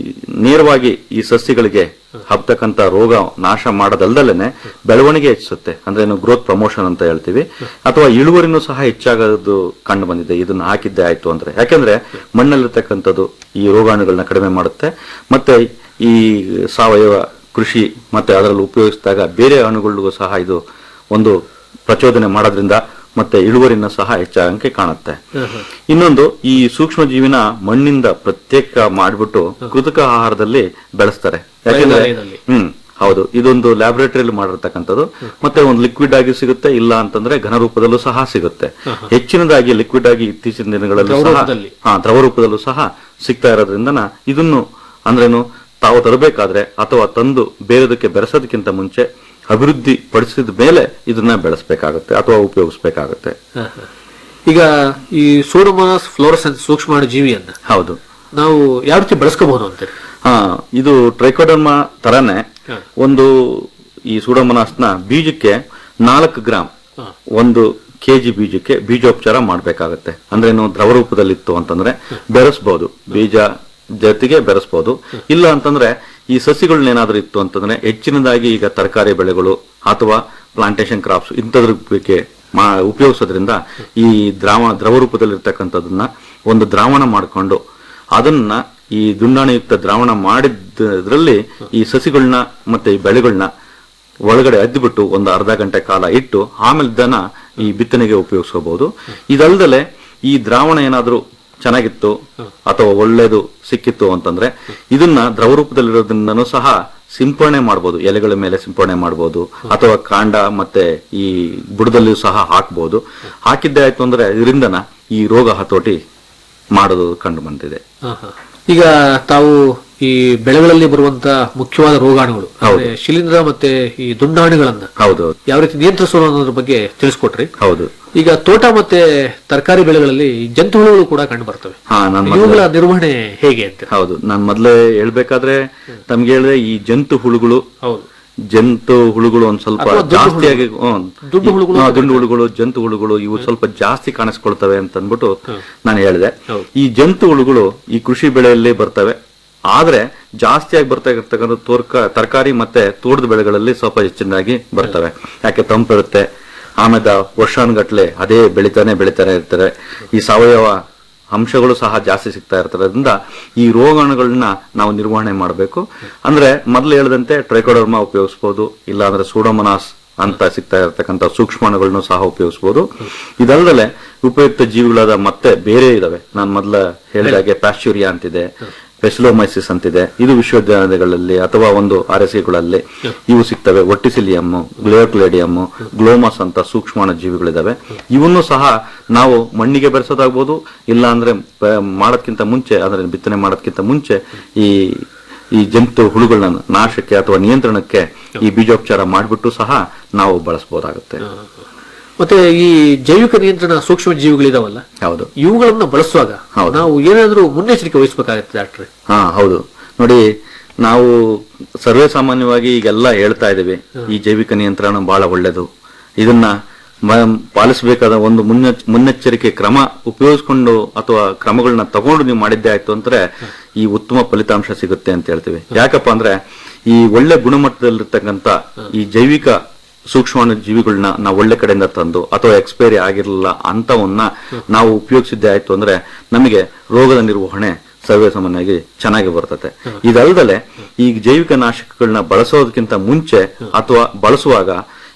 ನೇರವಾಗಿ ಈ ಸಸ್ಯಗಳಿಗೆ ಹಬ್ತಕ್ಕಂತ ರೋಗ ನಾಶ ಮಾಡದಲ್ದಲೇನೆ ಬೆಳವಣಿಗೆ ಹೆಚ್ಚಿಸುತ್ತೆ ಅಂದ್ರೆ ಗ್ರೋತ್ ಪ್ರಮೋಷನ್ ಅಂತ ಹೇಳ್ತೀವಿ ಅಥವಾ ಇಳುವರಿನೂ ಸಹ ಹೆಚ್ಚಾಗೋದು ಕಂಡು ಬಂದಿದೆ ಇದನ್ನ ಹಾಕಿದ್ದೆ ಆಯ್ತು ಅಂದ್ರೆ ಯಾಕೆಂದ್ರೆ ಮಣ್ಣಲ್ಲಿರ್ತಕ್ಕಂಥದ್ದು ಈ ರೋಗಾಣುಗಳನ್ನ ಕಡಿಮೆ ಮಾಡುತ್ತೆ ಮತ್ತೆ ಈ ಸಾವಯವ ಕೃಷಿ ಮತ್ತೆ ಅದರಲ್ಲಿ ಉಪಯೋಗಿಸಿದಾಗ ಬೇರೆ ಅಣುಗಳಿಗೂ ಸಹ ಇದು ಒಂದು ಪ್ರಚೋದನೆ ಮಾಡೋದ್ರಿಂದ ಮತ್ತೆ ಇಳುವರಿನ ಸಹ ಹೆಚ್ಚಾಗಂಗೆ ಕಾಣುತ್ತೆ ಇನ್ನೊಂದು ಈ ಸೂಕ್ಷ್ಮ ಜೀವಿನ ಮಣ್ಣಿಂದ ಪ್ರತ್ಯೇಕ ಮಾಡಿಬಿಟ್ಟು ಕೃತಕ ಆಹಾರದಲ್ಲಿ ಬೆಳೆಸ್ತಾರೆ ಯಾಕೆಂದ್ರೆ ಪ್ರಯೋಗಾಲಯದಲ್ಲಿ. ಹ್ಮ್ ಹೌದು ಇದೊಂದು ಲ್ಯಾಬೊರೇಟರಿಯಲ್ಲಿ ಮಾಡಿರ್ತಕ್ಕಂಥದ್ದು ಮತ್ತೆ ಒಂದು ಲಿಕ್ವಿಡ್ ಆಗಿ ಸಿಗುತ್ತೆ ಇಲ್ಲ ಅಂತಂದ್ರೆ ಘನ ರೂಪದಲ್ಲೂ ಸಹ ಸಿಗುತ್ತೆ ಹೆಚ್ಚಿನದಾಗಿ ಲಿಕ್ವಿಡ್ ಆಗಿ ಇತ್ತೀಚಿನ ದಿನಗಳಲ್ಲಿ ದ್ರವ ಸಹ ರೂಪದಲ್ಲಿ. ಹಾ ದ್ರವ ರೂಪದಲ್ಲೂ ಸಹ ಸಿಗ್ತಾ ಇರೋದ್ರಿಂದ ಇದನ್ನು ಅಂದ್ರೇನು ತಾವು ತರಬೇಕಾದ್ರೆ ಅಥವಾ ತಂದು ಬೇರೆದಕ್ಕೆ ಬೆರೆಸೋದಕ್ಕಿಂತ ಮುಂಚೆ ಅಭಿವೃದ್ಧಿ ಪಡಿಸಿದ ಮೇಲೆ ಇದನ್ನ ಬೆಳೆಸಬೇಕಾಗುತ್ತೆ ಅಥವಾ ಉಪಯೋಗಿಸಬೇಕಾಗುತ್ತೆ ಹ, ಹ. ಈಗ ಈ ಸೂಡೋಮೋನಾಸ್ ಫ್ಲೋರಸೆನ್ಸ್ ಸೂಕ್ಷ್ಮಾಣು ಜೀವಿಯನ್ನ ಹೌದು ನಾವು ಯಾವ ರೀತಿ ಬಳಸ್ಕೋಬಹುದು ಅಂತೀರಿ ಹಾ ಇದು ಟ್ರೈಕೋಡರ್ಮಾ ತರಾನೇ ಹ. ಒಂದು ಈ ಸೂಡೋಮೊನಾಸ್ನ ಬೀಜಕ್ಕೆ ನಾಲ್ಕು ಗ್ರಾಮ್ ಒಂದು ಕೆಜಿ ಬೀಜಕ್ಕೆ ಬೀಜೋಪಚಾರ ಮಾಡಬೇಕಾಗತ್ತೆ ಅಂದ್ರೇನು ದ್ರವ ರೂಪದಲ್ಲಿತ್ತು ಅಂತಂದ್ರೆ ಬೆರೆಸ್ಬೋದು ಬೀಜ ಜೊತೆಗೆ ಬೆರೆಸ್ಬೋದು ಇಲ್ಲ ಅಂತಂದ್ರೆ ಈ ಸಸಿಗಳನ್ನೇನಾದ್ರೂ ಇತ್ತು ಅಂತಂದ್ರೆ ಹೆಚ್ಚಿನದಾಗಿ ಈಗ ತರಕಾರಿ ಬೆಳೆಗಳು ಅಥವಾ ಪ್ಲಾಂಟೇಶನ್ ಕ್ರಾಪ್ಸ್ ಇಂಥದ್ರ ಬಗ್ಗೆ ಮಾ ಉಪಯೋಗಿಸೋದ್ರಿಂದ ಈ ದ್ರಾವ ದ್ರವ ರೂಪದಲ್ಲಿರ್ತಕ್ಕಂಥದನ್ನ ಒಂದು ದ್ರಾವಣ ಮಾಡಿಕೊಂಡು ಅದನ್ನ ಈ ದುಂಡಾಣಯುಕ್ತ ದ್ರಾವಣ ಮಾಡಿದ್ರಲ್ಲಿ ಈ ಸಸಿಗಳನ್ನ ಮತ್ತೆ ಈ ಬೆಳೆಗಳನ್ನ ಒಳಗಡೆ ಅದ್ದಿಬಿಟ್ಟು ಒಂದು ಅರ್ಧ ಗಂಟೆ ಕಾಲ ಇಟ್ಟು ಆಮೇಲೆ ದನ ಈ ಬಿತ್ತನೆಗೆ ಉಪಯೋಗಿಸಬಹುದು ಇದಲ್ದಲೆ ಈ ದ್ರಾವಣ ಏನಾದ್ರೂ ಚೆನ್ನಾಗಿತ್ತು ಅಥವಾ ಒಳ್ಳೇದು ಸಿಕ್ಕಿತ್ತು ಅಂತಂದ್ರೆ ಇದನ್ನ ದ್ರವ ರೂಪದಲ್ಲಿರೋದ್ರಿಂದನೂ ಸಹ ಸಿಂಪರಣೆ ಮಾಡಬಹುದು ಎಲೆಗಳ ಮೇಲೆ ಸಿಂಪರಣೆ ಮಾಡಬಹುದು ಅಥವಾ ಕಾಂಡ ಮತ್ತೆ ಈ ಬುಡದಲ್ಲಿಯೂ ಸಹ ಹಾಕಬಹುದು ಹಾಕಿದ್ದೆ ಆಯ್ತು ಅಂದ್ರೆ ಇದರಿಂದನ ಈ ರೋಗ ಹತೋಟಿ ಮಾಡೋದು ಕಂಡು ಬಂದಿದೆ ಹ, ಹ. ಈಗ ತಾವು ಈ ಬೆಳೆಗಳಲ್ಲಿ ಬರುವಂತ ಮುಖ್ಯವಾದ ರೋಗಾಣುಗಳು ಅಂದ್ರೆ ಶಿಲೀಂಧ್ರ ಮತ್ತೆ ಈ ದುಂಡಾಣುಗಳನ್ನ ಹೌದು ಯಾವ ರೀತಿ ನಿಯಂತ್ರಿಸೋದು ಅನ್ನೋದ್ರ ಬಗ್ಗೆ ತಿಳಿಸ್ಕೊಟ್ರಿ ಹೌದು ಈಗ ತೋಟ ಮತ್ತೆ ತರಕಾರಿ ಬೆಳೆಗಳಲ್ಲಿ ಜಂತುಹುಳುಗಳು ಕೂಡ ಕಂಡು ಬರ್ತವೆ ಹಾ ನಾನು ಇವುಗಳ ನಿರ್ವಹಣೆ ಹೇಗೆ ಅಂತ ಹೌದು ನಾನ್ ಮೊದ್ಲೇ ಹೇಳ್ಬೇಕಾದ್ರೆ ತಮ್ಗೆ ಹೇಳಿದೆ ಈ ಜಂತು ಹುಳುಗಳು ಹೌದು ಜಂತು ಹುಳುಗಳು ಒಂದ್ ಸ್ವಲ್ಪ ಅಥವಾ ದುಂಡು ಜಾಸ್ತಿಯಾಗಿ ಹುಳುಗಳು. ಹ್ಮ್. ದುಂಡು ಹುಳುಗಳು ಹಾ, ಅಂತ ದುಂಡು ಹುಳುಗಳು ಜಂತು ಹುಳುಗಳು ಇವು ಸ್ವಲ್ಪ ಜಾಸ್ತಿ ಕಾಣಿಸ್ಕೊಳ್ತವೆ ಅಂತ ಅಂದ್ಬಿಟ್ಟು ನಾನು ಹೇಳಿದೆ ಈ ಜಂತು ಹುಳುಗಳು ಈ ಕೃಷಿ ಬೆಳೆಯಲ್ಲಿ ಬರ್ತವೆ ಆದ್ರೆ ಜಾಸ್ತಿಯಾಗಿ ಬರ್ತಾ ಇರ್ತಕ್ಕಂಥ ತೋರ್ಕ ತರಕಾರಿ ಮತ್ತೆ ತೋಟದ ಬೆಳೆಗಳಲ್ಲಿ ಸ್ವಲ್ಪ ಹೆಚ್ಚಿನಾಗಿ ಬರ್ತವೆ ಯಾಕೆ ತಂಪಿರುತ್ತೆ ಆಮೇಲೆ ವರ್ಷಾನುಗಟ್ಲೆ ಅದೇ ಬೆಳಿತಾನೆ ಬೆಳಿತಾನೆ ಇರ್ತಾರೆ ಈ ಸಾವಯವ ಅಂಶಗಳು ಸಹ ಜಾಸ್ತಿ ಸಿಗ್ತಾ ಇರ್ತದ್ರಿಂದ ಈ ರೋಗಾಣುಗಳನ್ನ ನಾವು ನಿರ್ವಹಣೆ ಮಾಡಬೇಕು ಅಂದ್ರೆ ಮೊದಲು ಹೇಳಿದಂತೆ ಟ್ರೈಕೋಡರ್ಮಾ ಉಪಯೋಗಿಸಬಹುದು ಇಲ್ಲ ಅಂದ್ರೆ ಸೂಡೋಮೊನಾಸ್ ಅಂತ ಸಿಗ್ತಾ ಇರತಕ್ಕಂತ ಸೂಕ್ಷ್ಮಾಣುಗಳನ್ನು ಸಹ ಉಪಯೋಗಿಸಬಹುದು ಇದಲ್ಲದೆ ಉಪಯುಕ್ತ ಜೀವಿಗಳಾದ ಮತ್ತೆ ಬೇರೆ ಇದಾವೆ ನಾನು ಮೊದಲ ಹೇಳಿದಾಗೆ ಪ್ಯಾಶ್ಚೂರಿಯಾ ಅಂತಿದೆ ಪೆಸಿಲೋಮೈಸಿಸ್ ಅಂತಿದೆ ಇದು ವಿಶ್ವವಿದ್ಯಾಲಯಗಳಲ್ಲಿ ಅಥವಾ ಒಂದು ಆರ್ಎಸ್ಸಿಗಳಲ್ಲಿ ಇವು ಸಿಗ್ತವೆ ಒಟ್ಟಿಸಿಲಿಯಮ್ ಗ್ಲಿಯೋಕ್ಲೇಡಿಯಮ್ ಗ್ಲೋಮಸ್ ಅಂತ ಸೂಕ್ಷ್ಮಾಣು ಜೀವಿಗಳಿದಾವೆ ಇವನ್ನು ಸಹ ನಾವು ಮಣ್ಣಿಗೆ ಬೆರೆಸೋದಾಗ್ಬೋದು ಇಲ್ಲ ಅಂದ್ರೆ ಪ- ಮಾಡೋದ್ಕಿಂತ ಮುಂಚೆ ಅಂದ್ರೆ ಬಿತ್ತನೆ ಮಾಡೋದ್ಕಿಂತ ಮುಂಚೆ ಈ ಈ ಜಂತು ಹುಳುಗಳನ್ನ ನಾಶಕ್ಕೆ ಅಥವಾ ನಿಯಂತ್ರಣಕ್ಕೆ ಈ ಬೀಜೋಪಚಾರ ಮಾಡಿಬಿಟ್ಟು ಸಹ ನಾವು ಬಳಸಬಹುದಾಗುತ್ತೆ ಮತ್ತೆ ಈ ಜೈವಿಕ ನಿಯಂತ್ರಣ ಸೂಕ್ಷ್ಮ ಜೀವಿಗಳಿದಾವಲ್ಲ ಹೌದು ಇವುಗಳನ್ನ ಬಳಸುವಾಗ ನಾವು ಏನಾದ್ರೂ ಮುನ್ನೆಚ್ಚರಿಕೆ ವಹಿಸಬೇಕಾಗುತ್ತೆ ಡಾಕ್ಟ್ರೆ ಹಾ ಹೌದು ನೋಡಿ ನಾವು ಸರ್ವೇ ಸಾಮಾನ್ಯವಾಗಿ ಈಗೆಲ್ಲ ಹೇಳ್ತಾ ಇದ್ದೀವಿ ಈ ಜೈವಿಕ ನಿಯಂತ್ರಣ ಬಹಳ ಒಳ್ಳೆಯದು ಇದನ್ನ ಮ- ಪಾಲಿಸಬೇಕಾದ ಒಂದು ಮುನ್ನೆ ಮುನ್ನೆಚ್ಚರಿಕೆ ಕ್ರಮ ಉಪಯೋಗಿಸ್ಕೊಂಡು ಅಥವಾ ಕ್ರಮಗಳನ್ನ ತಗೊಂಡು ನೀವು ಮಾಡಿದ್ದೆ ಆಯ್ತು ಅಂದ್ರೆ ಈ ಉತ್ತಮ ಫಲಿತಾಂಶ ಸಿಗುತ್ತೆ ಅಂತ ಹೇಳ್ತೀವಿ ಯಾಕಪ್ಪ ಅಂದ್ರೆ ಈ ಒಳ್ಳೆ ಗುಣಮಟ್ಟದಲ್ಲಿರ್ತಕ್ಕಂಥ ಈ ಜೈವಿಕ ಸೂಕ್ಷ್ಮಾಣು ಜೀವಿಗಳನ್ನ ನಾವು ಒಳ್ಳೆ ಕಡೆಯಿಂದ ತಂದು ಅಥವಾ ಎಕ್ಸ್ಪೈರಿ ಆಗಿರಲಿಲ್ಲ ಅಂತವನ್ನ ನಾವು ಉಪಯೋಗಿಸಿದ್ದೆ ಆಯ್ತು ಅಂದ್ರೆ ನಮಗೆ ರೋಗದ ನಿರ್ವಹಣೆ ಸರ್ವೇ ಸಾಮಾನ್ಯವಾಗಿ ಚೆನ್ನಾಗಿ ಬರ್ತದೆ ಇದಲ್ಲದೆ ಈ ಜೈವಿಕ ನಾಶಕಗಳನ್ನ ಬಳಸೋದಕ್ಕಿಂತ ಮುಂಚೆ ಅಥವಾ ಬಳಸುವಾಗ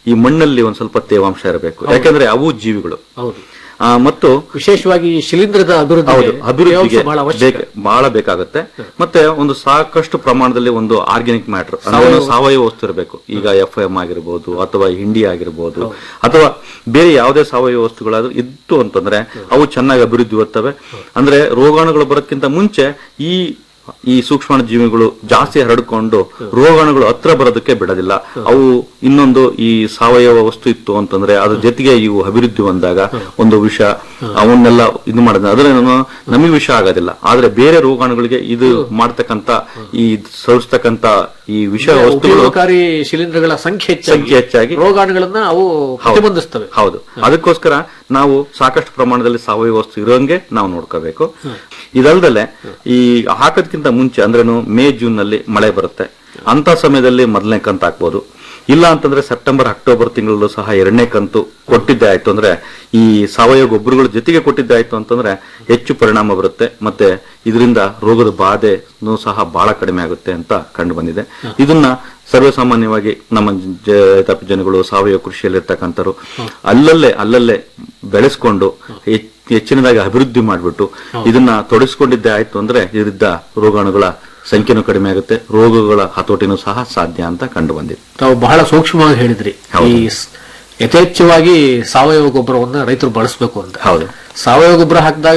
ಈ ಮಣ್ಣಲ್ಲಿ ಒಂದ್ ಸ್ವಲ್ಪ ತೇವಾಂಶ ಇರಬೇಕು ಯಾಕಂದ್ರೆ ಅವು ಜೀವಿಗಳು ಹೌದು ಆ, ಮತ್ತು ವಿಶೇಷವಾಗಿ ಶಿಲೀಂಧ್ರದ ಅಭಿವೃದ್ಧಿ ಹೌದು ಅಭಿವೃದ್ಧಿಗೆ ಬಹಳ ಅವಶ್ಯಕ ಬೇಕ- ಬಹಳ ಬೇಕಾಗುತ್ತೆ ಮತ್ತೆ ಒಂದು ಸಾಕಷ್ಟು ಪ್ರಮಾಣದಲ್ಲಿ ಒಂದು ಆರ್ಗ್ಯಾನಿಕ್ ಮ್ಯಾಟರ್ ಸಾವಯವ ಸಾವಯವ ವಸ್ತು ಇರಬೇಕು ಈಗ ಎಫ್ ಎಂ ಆಗಿರ್ಬೋದು ಅಥವಾ ಹಿಂಡಿ ಆಗಿರ್ಬೋದು ಅಥವಾ ಬೇರೆ ಯಾವುದೇ ಸಾವಯವ ವಸ್ತುಗಳಾದ್ರೂ ಇತ್ತು ಅಂತಂದ್ರೆ ಅವು ಚೆನ್ನಾಗಿ ಅಭಿವೃದ್ಧಿ ಹೊತ್ತವೆ ಅಂದ್ರೆ ರೋಗಾಣುಗಳು ಬರೋದಕ್ಕಿಂತ ಮುಂಚೆ ಈ ಈ ಸೂಕ್ಷ್ಮ ಜೀವಿಗಳು ಜಾಸ್ತಿ ಹರಡ್ಕೊಂಡು ರೋಗಾಣುಗಳು ಹತ್ರ ಬರೋದಕ್ಕೆ ಬಿಡೋದಿಲ್ಲ ಅವು ಇನ್ನೊಂದು ಈ ಸಾವಯವ ವಸ್ತು ಇತ್ತು ಅಂತಂದ್ರೆ ಅದ್ರ ಜೊತೆಗೆ ಇವು ಅಭಿವೃದ್ಧಿ ಹೊಂದಾಗ ಒಂದು ವಿಷ ಅವನ್ನೆಲ್ಲ ಇದು ಮಾಡಿದ ಅದ್ರೇನು ನಮಗೆ ವಿಷ ಆಗೋದಿಲ್ಲ ಆದ್ರೆ ಬೇರೆ ರೋಗಾಣುಗಳಿಗೆ ಇದು ಮಾಡ್ತಕ್ಕಂತ ಈ ಸರಿಸ್ತಕ್ಕಂತ ಈ ವಿಷ ವಸ್ತುಗಳು ಉಪಯೋಗಕಾರಿ ಶಿಲೀಂಧ್ರಗಳ ಸಂಖ್ಯೆ ಹೆಚ್ಚಾಗಿ ಸಂಖ್ಯೆ ಹೆಚ್ಚಾಗಿ ರೋಗಾಣುಗಳನ್ನ ಅವು ಪ್ರತಿಬಂಧಿಸ್ತವೆ ಹೌದು ಅದಕ್ಕೋಸ್ಕರ ನಾವು ಸಾಕಷ್ಟು ಪ್ರಮಾಣದಲ್ಲಿ ಸಾವಯವ ವಸ್ತು ಇರೋಂಗೆ ನಾವು ನೋಡ್ಕೋಬೇಕು ಇದಲ್ದಲೆ ಈ ಹಾಕೋದ್ಕಿಂತ ಮುಂಚೆ ಅಂದ್ರೇನು ಮೇ ಜೂನ್ ನಲ್ಲಿ ಮಳೆ ಬರುತ್ತೆ ಅಂತ ಸಮಯದಲ್ಲಿ ಮೊದಲನೇ ಕಂತು ಹಾಕ್ಬೋದು ಇಲ್ಲ ಅಂತಂದ್ರೆ ಸೆಪ್ಟೆಂಬರ್ ಅಕ್ಟೋಬರ್ ತಿಂಗಳಲ್ಲೂ ಸಹ ಎರಡನೇ ಕಂತು ಕೊಟ್ಟಿದ್ದೆ ಆಯ್ತು ಅಂದ್ರೆ ಈ ಸಾವಯವ ಗೊಬ್ಬರಗಳ ಜೊತೆಗೆ ಕೊಟ್ಟಿದ್ದೆ ಆಯ್ತು ಅಂತಂದ್ರೆ ಹೆಚ್ಚು ಪರಿಣಾಮ ಬರುತ್ತೆ ಮತ್ತೆ ಇದರಿಂದ ರೋಗದ ಬಾಧೆನೂ ಸಹ ಬಹಳ ಕಡಿಮೆ ಆಗುತ್ತೆ ಅಂತ ಕಂಡು ಬಂದಿದೆ ಇದನ್ನ ಸರ್ವೇಸಾಮಾನ್ಯವಾಗಿ ನಮ್ಮ ಜ- ರೈತಾಪಿ ಜನಗಳು ಸಾವಯವ ಕೃಷಿಯಲ್ಲಿ ಇರ್ತಕ್ಕಂಥವ್ರು ಅಲ್ಲಲ್ಲೇ ಅಲ್ಲಲ್ಲೇ ಬೆಳೆಸ್ಕೊಂಡು ಹೆಚ್- ಹೆಚ್ಚಿನದಾಗಿ ಅಭಿವೃದ್ಧಿ ಮಾಡಿಬಿಟ್ಟು ಇದನ್ನ ತೊಡಗಿಸ್ಕೊಂಡಿದ್ದೆ ಆಯ್ತು ಅಂದ್ರೆ ಇದರಿಂದ ರೋಗಾಣುಗಳ ಸಂಖ್ಯೆನೂ ಕಡಿಮೆ ಆಗುತ್ತೆ ರೋಗಗಳ ಹತೋಟಿನೂ ಸಹ ಸಾಧ್ಯ ಅಂತ ಕಂಡು ಬಂದಿದೆ ತಾವು ಬಹಳ ಸೂಕ್ಷ್ಮವಾಗಿ ಹೇಳಿದ್ರಿ ಈ ಸ್- ಯಥೇಚ್ಛವಾಗಿ ಸಾವಯವ ಗೊಬ್ಬರವನ್ನ ರೈತರು ಬಳಸಬೇಕು ಅಂತ ಹೌದು ಸಾವಯವ ಗೊಬ್ಬರ ಹಾಕಿದಾಗ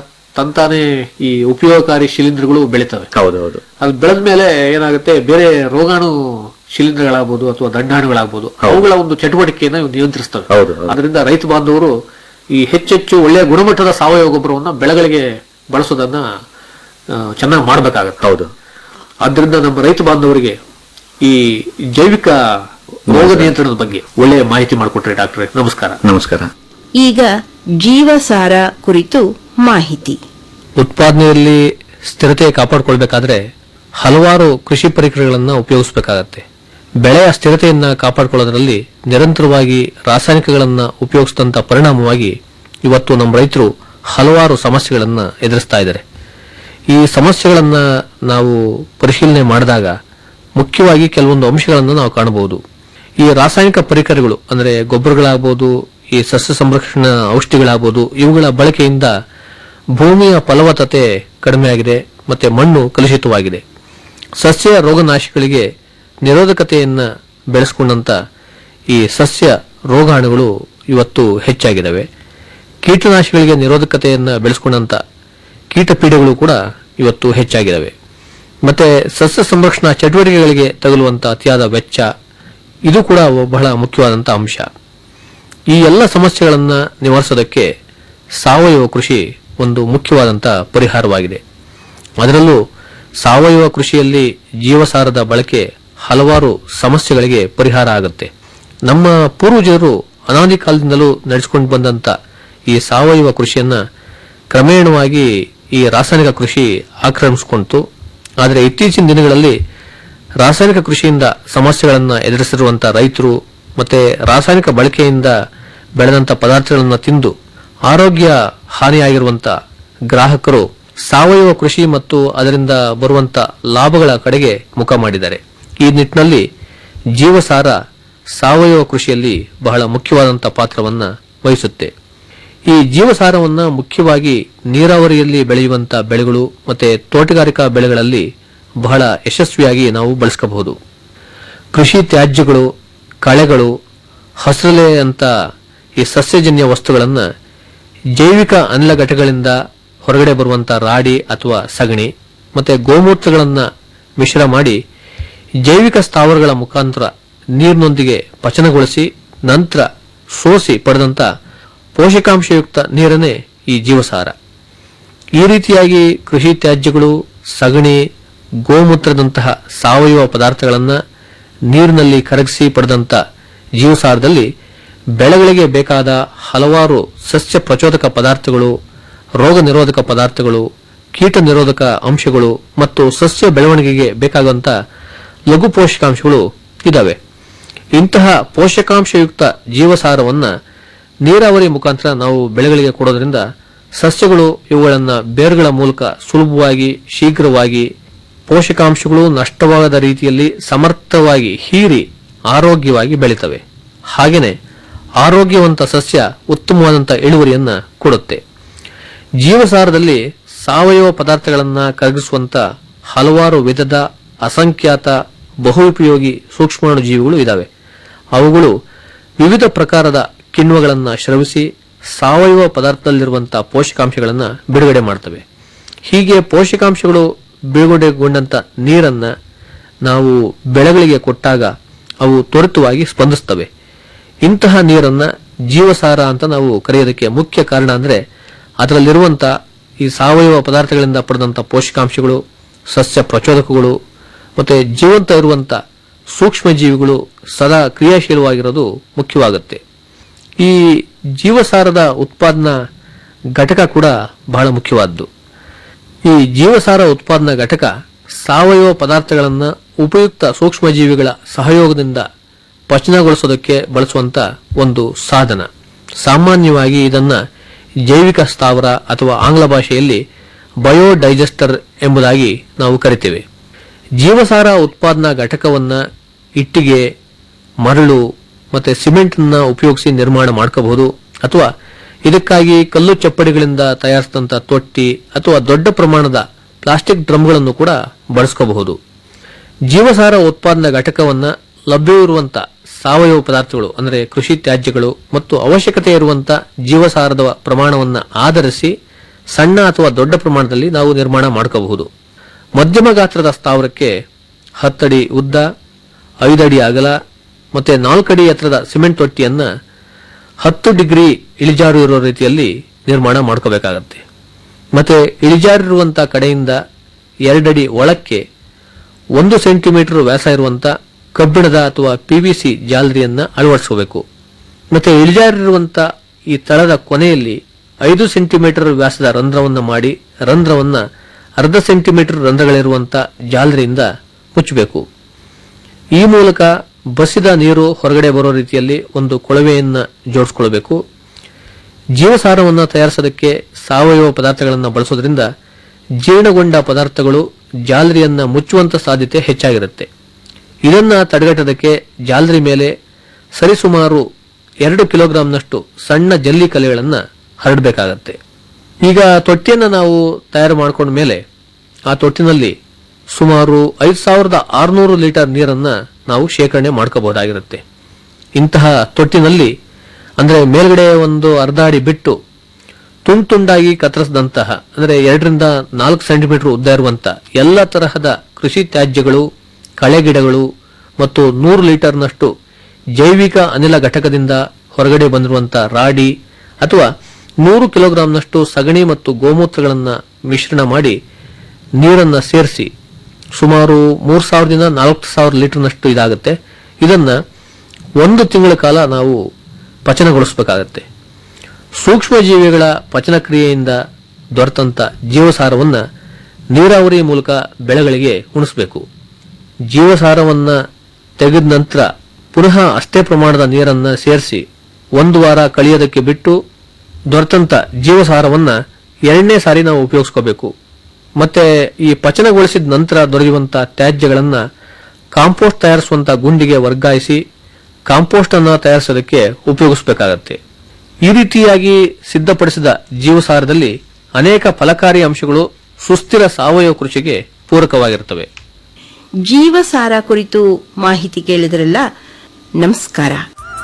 ತಂತಾನೆ ಈ ಉಪಯೋಗಕಾರಿ ಶಿಲೀಂಧ್ರಗಳು ಬೆಳಿತವೆ ಹೌದು ಹೌದು ಅದು ಬೆಳೆದ ಮೇಲೆ ಏನಾಗುತ್ತೆ ಬೇರೆ ರೋಗಾಣು ಶಿಲೀಂಧ್ರಗಳಾಗ್ಬೋದು ಅಥವಾ ದಂಡಾಣುಗಳಾಗ್ಬೋದು ಅವುಗಳ ಒಂದು ಚಟುವಟಿಕೆಯನ್ನು ಇವು ನಿಯಂತ್ರಿಸ್ತವೆ ಹೌದು, ಅದರಿಂದ ರೈತ ಬಾಂಧವರು ಈ ಹೆಚ್ಚೆಚ್ಚು ಒಳ್ಳೆಯ ಗುಣಮಟ್ಟದ ಸಾವಯವ ಗೊಬ್ಬರವನ್ನ ಬೆಳೆಗಳಿಗೆ ಬಳಸೋದನ್ನ ಆ, ಚೆನ್ನಾಗಿ ಮಾಡಬೇಕಾಗತ್ತೆ ಹೌದು ಆದ್ರಿಂದ ನಮ್ಮ ರೈತ ಬಾಂಧವರಿಗೆ ಈ ಜೈವಿಕ ರೋಗ ನಿಯಂತ್ರಣದ ಬಗ್ಗೆ ಒಳ್ಳೆಯ ಮಾಹಿತಿ ಮಾಡಿಕೊಟ್ರಿ ಡಾಕ್ಟ್ರೆ ನಮಸ್ಕಾರ ನಮಸ್ಕಾರ ಈಗ ಜೀವಸಾರ ಕುರಿತು ಮಾಹಿತಿ ಉತ್ಪಾದನೆಯಲ್ಲಿ ಸ್ಥಿರತೆ ಕಾಪಾಡಿಕೊಳ್ಬೇಕಾದ್ರೆ ಹಲವಾರು ಕೃಷಿ ಪರಿಕರಗಳನ್ನು ಉಪಯೋಗಿಸಬೇಕಾಗತ್ತೆ ಬೆಳೆಯ ಸ್ಥಿರತೆಯನ್ನ ಕಾಪಾಡಿಕೊಳ್ಳೋದ್ರಲ್ಲಿ ನಿರಂತರವಾಗಿ ರಾಸಾಯನಿಕಗಳನ್ನ ಉಪಯೋಗಿಸಿದಂತ ಪರಿಣಾಮವಾಗಿ ಇವತ್ತು ನಮ್ಮ ರೈತರು ಹಲವಾರು ಸಮಸ್ಯೆಗಳನ್ನ ಎದುರಿಸ್ತಾ ಇದ್ದಾರೆ ಈ ಸಮಸ್ಯೆಗಳನ್ನ ನಾವು ಪರಿಶೀಲನೆ ಮಾಡಿದಾಗ ಮುಖ್ಯವಾಗಿ ಕೆಲವೊಂದು ಅಂಶಗಳನ್ನು ನಾವು ಕಾಣಬಹುದು ಈ ರಾಸಾಯನಿಕ ಪರಿಕರಗಳು ಅಂದ್ರೆ ಗೊಬ್ಬರಗಳಾಗಬಹುದು ಈ ಸಸ್ಯ ಸಂರಕ್ಷಣಾ ಔಷಧಿಗಳಾಗಬಹುದು ಇವುಗಳ ಬಳಕೆಯಿಂದ ಭೂಮಿಯ ಫಲವತ್ತತೆ ಕಡಿಮೆ ಆಗಿದೆ ಮತ್ತೆ ಮಣ್ಣು ಕಲುಷಿತವಾಗಿದೆ ಸಸ್ಯ ರೋಗನಾಶಿಗಳಿಗೆ ನಿರೋಧಕತೆಯನ್ನ ಬೆಳೆಸಿಕೊಂಡಂತ ಈ ಸಸ್ಯ ರೋಗಾಣುಗಳು ಇವತ್ತು ಹೆಚ್ಚಾಗಿದ್ದಾವೆ ಕೀಟನಾಶಿಗಳಿಗೆ ನಿರೋಧಕತೆಯನ್ನ ಬೆಳೆಸಿಕೊಂಡಂತ ಕೀಟಪೀಡೆಗಳು ಕೂಡ ಇವತ್ತು ಹೆಚ್ಚಾಗಿದ್ದಾವೆ ಮತ್ತೆ ಸಸ್ಯ ಸಂರಕ್ಷಣಾ ಚಟುವಟಿಕೆಗಳಿಗೆ ತಗುಲುವಂತ ಅತಿಯಾದ ವೆಚ್ಚ ಇದು ಕೂಡ ಬಹಳ ಮುಖ್ಯವಾದಂತ ಅಂಶ ಈ ಎಲ್ಲ ಸಮಸ್ಯೆಗಳನ್ನ ನಿವಾರಿಸೋದಕ್ಕೆ ಸಾವಯವ ಕೃಷಿ ಒಂದು ಮುಖ್ಯವಾದಂತ ಪರಿಹಾರವಾಗಿದೆ ಅದರಲ್ಲೂ ಸಾವಯವ ಕೃಷಿಯಲ್ಲಿ ಜೀವಸಾರದ ಬಳಕೆ ಹಲವಾರು ಸಮಸ್ಯೆಗಳಿಗೆ ಪರಿಹಾರ ಆಗುತ್ತೆ ನಮ್ಮ ಪೂರ್ವಜರು ಅನಾದಿ ಕಾಲದಿಂದಲೂ ನಡೆಸಿಕೊಂಡು ಬಂದಂತ ಈ ಸಾವಯವ ಕೃಷಿಯನ್ನ ಕ್ರಮೇಣವಾಗಿ ಈ ರಾಸಾಯನಿಕ ಕೃಷಿ ಆಕ್ರಮಿಸಿಕೊಂಡಿತು ಆದರೆ ಇತ್ತೀಚಿನ ದಿನಗಳಲ್ಲಿ ರಾಸಾಯನಿಕ ಕೃಷಿಯಿಂದ ಸಮಸ್ಯೆಗಳನ್ನು ಎದುರಿಸಿರುವಂತಹ ರೈತರು ಮತ್ತೆ ರಾಸಾಯನಿಕ ಬಳಕೆಯಿಂದ ಬೆಳೆದಂತ ಪದಾರ್ಥಗಳನ್ನು ತಿಂದು ಆರೋಗ್ಯ ಹಾನಿಯಾಗಿರುವಂತ ಗ್ರಾಹಕರು ಸಾವಯವ ಕೃಷಿ ಮತ್ತು ಅದರಿಂದ ಬರುವಂತ ಲಾಭಗಳ ಕಡೆಗೆ ಮುಖ ಮಾಡಿದ್ದಾರೆ ಈ ನಿಟ್ಟಿನಲ್ಲಿ ಜೀವಸಾರ ಸಾವಯವ ಕೃಷಿಯಲ್ಲಿ ಬಹಳ ಮುಖ್ಯವಾದಂತ ಪಾತ್ರವನ್ನ ವಹಿಸುತ್ತೆ ಈ ಜೀವಸಾರವನ್ನ ಮುಖ್ಯವಾಗಿ ನೀರಾವರಿಯಲ್ಲಿ ಬೆಳೆಯುವಂತ ಬೆಳೆಗಳು ಮತ್ತೆ ತೋಟಗಾರಿಕಾ ಬೆಳೆಗಳಲ್ಲಿ ಬಹಳ ಯಶಸ್ವಿಯಾಗಿ ನಾವು ಬಳಸ್ಕೋಬಹುದು ಕೃಷಿ ತ್ಯಾಜ್ಯಗಳು ಕಳೆಗಳು ಹಸಿರಲೆ ಅಂತ ಈ ಸಸ್ಯಜನ್ಯ ವಸ್ತುಗಳನ್ನು ಜೈವಿಕ ಅನಿಲ ಘಟಕಗಳಿಂದ ಹೊರಗಡೆ ಬರುವಂತ ರಾಡಿ ಅಥವಾ ಸಗಣಿ ಮತ್ತೆ ಗೋಮೂತ್ರಗಳನ್ನ ಮಿಶ್ರ ಮಾಡಿ ಜೈವಿಕ ಸ್ಥಾವರಗಳ ಮುಖಾಂತರ ನೀರಿನೊಂದಿಗೆ ಪಚನಗೊಳಿಸಿ ನಂತರ ಸೋಸಿ ಪಡೆದಂತ ಪೋಷಕಾಂಶಯುಕ್ತ ನೀರನ್ನೇ ಈ ಜೀವಸಾರ ಈ ರೀತಿಯಾಗಿ ಕೃಷಿ ತ್ಯಾಜ್ಯಗಳು ಸಗಣಿ ಗೋಮೂತ್ರದಂತಹ ಸಾವಯವ ಪದಾರ್ಥಗಳನ್ನು ನೀರಿನಲ್ಲಿ ಕರಗಿಸಿ ಪಡೆದಂತ ಜೀವಸಾರದಲ್ಲಿ ಬೆಳೆಗಳಿಗೆ ಬೇಕಾದ ಹಲವಾರು ಸಸ್ಯ ಪ್ರಚೋದಕ ಪದಾರ್ಥಗಳು ರೋಗ ನಿರೋಧಕ ಪದಾರ್ಥಗಳು ಕೀಟ ನಿರೋಧಕ ಅಂಶಗಳು ಮತ್ತು ಸಸ್ಯ ಬೆಳವಣಿಗೆಗೆ ಬೇಕಾಗುವಂತ ಲಘು ಪೋಷಕಾಂಶಗಳು ಇದಾವೆ ಇಂತಹ ಪೋಷಕಾಂಶಯುಕ್ತ ಜೀವಸಾರವನ್ನ ನೀರಾವರಿ ಮುಖಾಂತರ ನಾವು ಬೆಳೆಗಳಿಗೆ ಕೊಡೋದ್ರಿಂದ ಸಸ್ಯಗಳು ಇವುಗಳನ್ನು ಬೇರುಗಳ ಮೂಲಕ ಸುಲಭವಾಗಿ ಶೀಘ್ರವಾಗಿ ಪೋಷಕಾಂಶಗಳು ನಷ್ಟವಾಗದ ರೀತಿಯಲ್ಲಿ ಸಮರ್ಥವಾಗಿ ಹೀರಿ ಆರೋಗ್ಯವಾಗಿ ಬೆಳೀತವೆ ಹಾಗೇನೆ ಆರೋಗ್ಯವಂತ ಸಸ್ಯ ಉತ್ತಮವಾದಂಥ ಇಳುವರಿಯನ್ನ ಕೊಡುತ್ತೆ ಜೀವಸಾರದಲ್ಲಿ ಸಾವಯವ ಪದಾರ್ಥಗಳನ್ನ ಕರಗಿಸುವಂತ ಹಲವಾರು ವಿಧದ ಅಸಂಖ್ಯಾತ ಬಹುಪಯೋಗಿ ಸೂಕ್ಷ್ಮಾಣು ಜೀವಿಗಳು ಇದಾವೆ ಅವುಗಳು ವಿವಿಧ ಪ್ರಕಾರದ ಕಿಣ್ವಗಳನ್ನ ಸ್ರವಿಸಿ ಸಾವಯವ ಪದಾರ್ಥದಲ್ಲಿರುವಂತಹ ಪೋಷಕಾಂಶಗಳನ್ನ ಬಿಡುಗಡೆ ಮಾಡ್ತವೆ ಹೀಗೆ ಪೋಷಕಾಂಶಗಳು ಬಿಡುಗಡೆಗೊಂಡಂತ ನೀರನ್ನ ನಾವು ಬೆಳೆಗಳಿಗೆ ಕೊಟ್ಟಾಗ ಅವು ತ್ವರಿತವಾಗಿ ಸ್ಪಂದಿಸ್ತವೆ ಇಂತಹ ನೀರನ್ನ ಜೀವಸಾರ ಅಂತ ನಾವು ಕರೆಯೋದಕ್ಕೆ ಮುಖ್ಯ ಕಾರಣ ಅಂದ್ರೆ ಅದರಲ್ಲಿರುವಂತ ಈ ಸಾವಯವ ಪದಾರ್ಥಗಳಿಂದ ಪಡೆದಂತ ಪೋಷಕಾಂಶಗಳು ಸಸ್ಯ ಪ್ರಚೋದಕಗಳು ಮತ್ತೆ ಜೀವಂತ ಇರುವಂತ ಸೂಕ್ಷ್ಮ ಜೀವಿಗಳು ಸದಾ ಕ್ರಿಯಾಶೀಲವಾಗಿರೋದು ಮುಖ್ಯವಾಗುತ್ತೆ ಈ ಜೀವಸಾರದ ಉತ್ಪಾದನಾ ಘಟಕ ಕೂಡ ಬಹಳ ಮುಖ್ಯವಾದ್ದು ಈ ಜೀವಸಾರ ಉತ್ಪಾದನಾ ಘಟಕ ಸಾವಯವ ಪದಾರ್ಥಗಳನ್ನು ಉಪಯುಕ್ತ ಸೂಕ್ಷ್ಮಜೀವಿಗಳ ಸಹಯೋಗದಿಂದ ಪಚನಗೊಳಿಸೋದಕ್ಕೆ ಬಳಸುವಂತ ಒಂದು ಸಾಧನ ಸಾಮಾನ್ಯವಾಗಿ ಇದನ್ನ ಜೈವಿಕ ಸ್ಥಾವರ ಅಥವಾ ಆಂಗ್ಲ ಭಾಷೆಯಲ್ಲಿ ಬಯೋಡೈಜೆಸ್ಟರ್ ಎಂಬುದಾಗಿ ನಾವು ಕರಿತೇವೆ ಜೀವಸಾರ ಉತ್ಪಾದನಾ ಘಟಕವನ್ನ ಇಟ್ಟಿಗೆ ಮರಳು ಮತ್ತೆ ಸಿಮೆಂಟ್ ಅನ್ನ ಉಪಯೋಗಿಸಿ ನಿರ್ಮಾಣ ಮಾಡ್ಕೋಬಹುದು ಅಥವಾ ಇದಕ್ಕಾಗಿ ಕಲ್ಲು ಚಪ್ಪಡಿಗಳಿಂದ ತಯಾರಿಸಿದಂತ ತೊಟ್ಟಿ ಅಥವಾ ದೊಡ್ಡ ಪ್ರಮಾಣದ ಪ್ಲಾಸ್ಟಿಕ್ ಡ್ರಮ್ಗಳನ್ನು ಕೂಡ ಬಳಸ್ಕೋಬಹುದು ಜೀವಸಾರ ಉತ್ಪಾದನಾ ಘಟಕವನ್ನ ಲಭ್ಯವಿರುವಂತ ಸಾವಯವ ಪದಾರ್ಥಗಳು ಅಂದರೆ ಕೃಷಿ ತ್ಯಾಜ್ಯಗಳು ಮತ್ತು ಅವಶ್ಯಕತೆ ಇರುವಂತ ಜೀವಸಾರದ ಪ್ರಮಾಣವನ್ನ ಆಧರಿಸಿ ಸಣ್ಣ ಅಥವಾ ದೊಡ್ಡ ಪ್ರಮಾಣದಲ್ಲಿ ನಾವು ನಿರ್ಮಾಣ ಮಾಡ್ಕೋಬಹುದು ಮಧ್ಯಮ ಗಾತ್ರದ ಸ್ಥಾವರಕ್ಕೆ ಹತ್ತಡಿ ಉದ್ದ ಐದಡಿ ಅಗಲ ಮತ್ತೆ ನಾಲ್ಕಡಿ ಎತ್ತರದ ಸಿಮೆಂಟ್ ತೊಟ್ಟಿಯನ್ನ ಹತ್ತು ಡಿಗ್ರಿ ಇಳಿಜಾರು ಇರೋ ರೀತಿಯಲ್ಲಿ ನಿರ್ಮಾಣ ಮಾಡ್ಕೋಬೇಕಾಗತ್ತೆ ಮತ್ತೆ ಇಳಿಜಾರಿರುವಂತ ಕಡೆಯಿಂದ ಎರಡಡಿ ಒಳಕ್ಕೆ ಒಂದು ಸೆಂಟಿಮೀಟರ್ ವ್ಯಾಸ ಇರುವಂತ ಕಬ್ಬಿಣದ ಅಥವಾ ಪಿವಿಸಿ ಜಾಲರಿಯನ್ನ ಅಳವಡಿಸಬೇಕು ಮತ್ತೆ ಇಳಿಜಾರಿರುವಂತ ಈ ತಳದ ಕೊನೆಯಲ್ಲಿ ಐದು ಸೆಂಟಿಮೀಟರ್ ವ್ಯಾಸದ ರಂಧ್ರವನ್ನ ಮಾಡಿ ರಂಧ್ರವನ್ನ ಅರ್ಧ ಸೆಂಟಿಮೀಟರ್ ರಂಧ್ರಗಳಿರುವಂತ ಜಾಲರಿಯಿಂದ ಮುಚ್ಚಬೇಕು ಈ ಮೂಲಕ ಬಸಿದ ನೀರು ಹೊರಗಡೆ ಬರೋ ರೀತಿಯಲ್ಲಿ ಒಂದು ಕೊಳವೆಯನ್ನ ಜೋಡಿಸ್ಕೊಳ್ಬೇಕು ಜೀವಸಾರವನ್ನು ತಯಾರಿಸೋದಕ್ಕೆ ಸಾವಯವ ಪದಾರ್ಥಗಳನ್ನು ಬಳಸೋದ್ರಿಂದ ಜೀರ್ಣಗೊಂಡ ಪದಾರ್ಥಗಳು ಜಾಲರಿಯನ್ನ ಮುಚ್ಚುವಂತ ಸಾಧ್ಯತೆ ಹೆಚ್ಚಾಗಿರುತ್ತೆ ಇದನ್ನ ತಡೆಗಟ್ಟೋದಕ್ಕೆ ಜಾಲರಿ ಮೇಲೆ ಸರಿಸುಮಾರು ಎರಡು ಕಿಲೋಗ್ರಾಂನಷ್ಟು ಸಣ್ಣ ಜಲ್ಲಿ ಕಲೆಗಳನ್ನ ಹರಡಬೇಕಾಗತ್ತೆ ಈಗ ತೊಟ್ಟಿಯನ್ನ ನಾವು ತಯಾರು ಮಾಡ್ಕೊಂಡ ಮೇಲೆ ಆ ತೊಟ್ಟಿನಲ್ಲಿ ಸುಮಾರು ಐದು ಸಾವಿರದ ಆರುನೂರು ಲೀಟರ್ ನೀರನ್ನ ನಾವು ಶೇಖರಣೆ ಮಾಡ್ಕೋಬಹುದಾಗಿರುತ್ತೆ ಇಂತಹ ತೊಟ್ಟಿನಲ್ಲಿ ಅಂದ್ರೆ ಮೇಲ್ಗಡೆ ಒಂದು ಅರ್ಧ ಅಡಿ ಬಿಟ್ಟು ತುಂಡು ತುಂಡಾಗಿ ಕತ್ತರಿಸಿದಂತಹ ಅಂದ್ರೆ ಎರಡರಿಂದ ನಾಲ್ಕು ಸೆಂಟಿಮೀಟರ್ ಉದ್ದ ಇರುವಂತ ಎಲ್ಲ ತರಹದ ಕೃಷಿ ತ್ಯಾಜ್ಯಗಳು ಕಳೆಗಿಡಗಳು ಮತ್ತು ನೂರು ಲೀಟರ್ನಷ್ಟು ಜೈವಿಕ ಅನಿಲ ಘಟಕದಿಂದ ಹೊರಗಡೆ ಬಂದಿರುವಂತಹ ರಾಡಿ ಅಥವಾ ನೂರು ಕಿಲೋಗ್ರಾಂನಷ್ಟು ಸಗಣಿ ಮತ್ತು ಗೋಮೂತ್ರಗಳನ್ನ ಮಿಶ್ರಣ ಮಾಡಿ ನೀರನ್ನ ಸೇರಿಸಿ ಸುಮಾರು ಮೂರು ಸಾವಿರದಿಂದ ನಾಲ್ಕು ಸಾವಿರ ಲೀಟರ್ನಷ್ಟು ಇದಾಗುತ್ತೆ ಇದನ್ನ ಒಂದು ತಿಂಗಳ ಕಾಲ ನಾವು ಪಚನಗೊಳಿಸಬೇಕಾಗತ್ತೆ ಸೂಕ್ಷ್ಮ ಜೀವಿಗಳ ಪಚನ ಕ್ರಿಯೆಯಿಂದ ದೊರೆತಂತ ಜೀವಸಾರವನ್ನ ನೀರಾವರಿ ಮೂಲಕ ಬೆಳೆಗಳಿಗೆ ಉಣಿಸಬೇಕು ಜೀವಸಾರವನ್ನ ತೆಗೆದ ನಂತರ ಪುನಃ ಅಷ್ಟೇ ಪ್ರಮಾಣದ ನೀರನ್ನ ಸೇರಿಸಿ ಒಂದು ವಾರ ಕಳಿಯೋದಕ್ಕೆ ಬಿಟ್ಟು ದೊರೆತಂತ ಜೀವಸಾರವನ್ನ ಎರಡನೇ ಸಾರಿ ನಾವು ಉಪಯೋಗಿಸ್ಕೋಬೇಕು ಮತ್ತೆ ಈ ಪಚನಗೊಳಿಸಿದ ನಂತರ ದೊರೆಯುವಂತ ತ್ಯಾಜ್ಯಗಳನ್ನ ಕಾಂಪೋಸ್ಟ್ ತಯಾರಿಸುವಂತ ಗುಂಡಿಗೆ ವರ್ಗಾಯಿಸಿ ಕಾಂಪೋಸ್ಟ್ ಅನ್ನ ತಯಾರಿಸೋದಕ್ಕೆ ಉಪಯೋಗಿಸಬೇಕಾಗತ್ತೆ ಈ ರೀತಿಯಾಗಿ ಸಿದ್ಧಪಡಿಸಿದ ಜೀವಸಾರದಲ್ಲಿ ಅನೇಕ ಫಲಕಾರಿ ಅಂಶಗಳು ಸುಸ್ಥಿರ ಸಾವಯವ ಕೃಷಿಗೆ ಪೂರಕವಾಗಿರುತ್ತವೆ ಜೀವಸಾರ ಕುರಿತು ಮಾಹಿತಿ ಕೇಳಿದ್ರಲ್ಲ ನಮಸ್ಕಾರ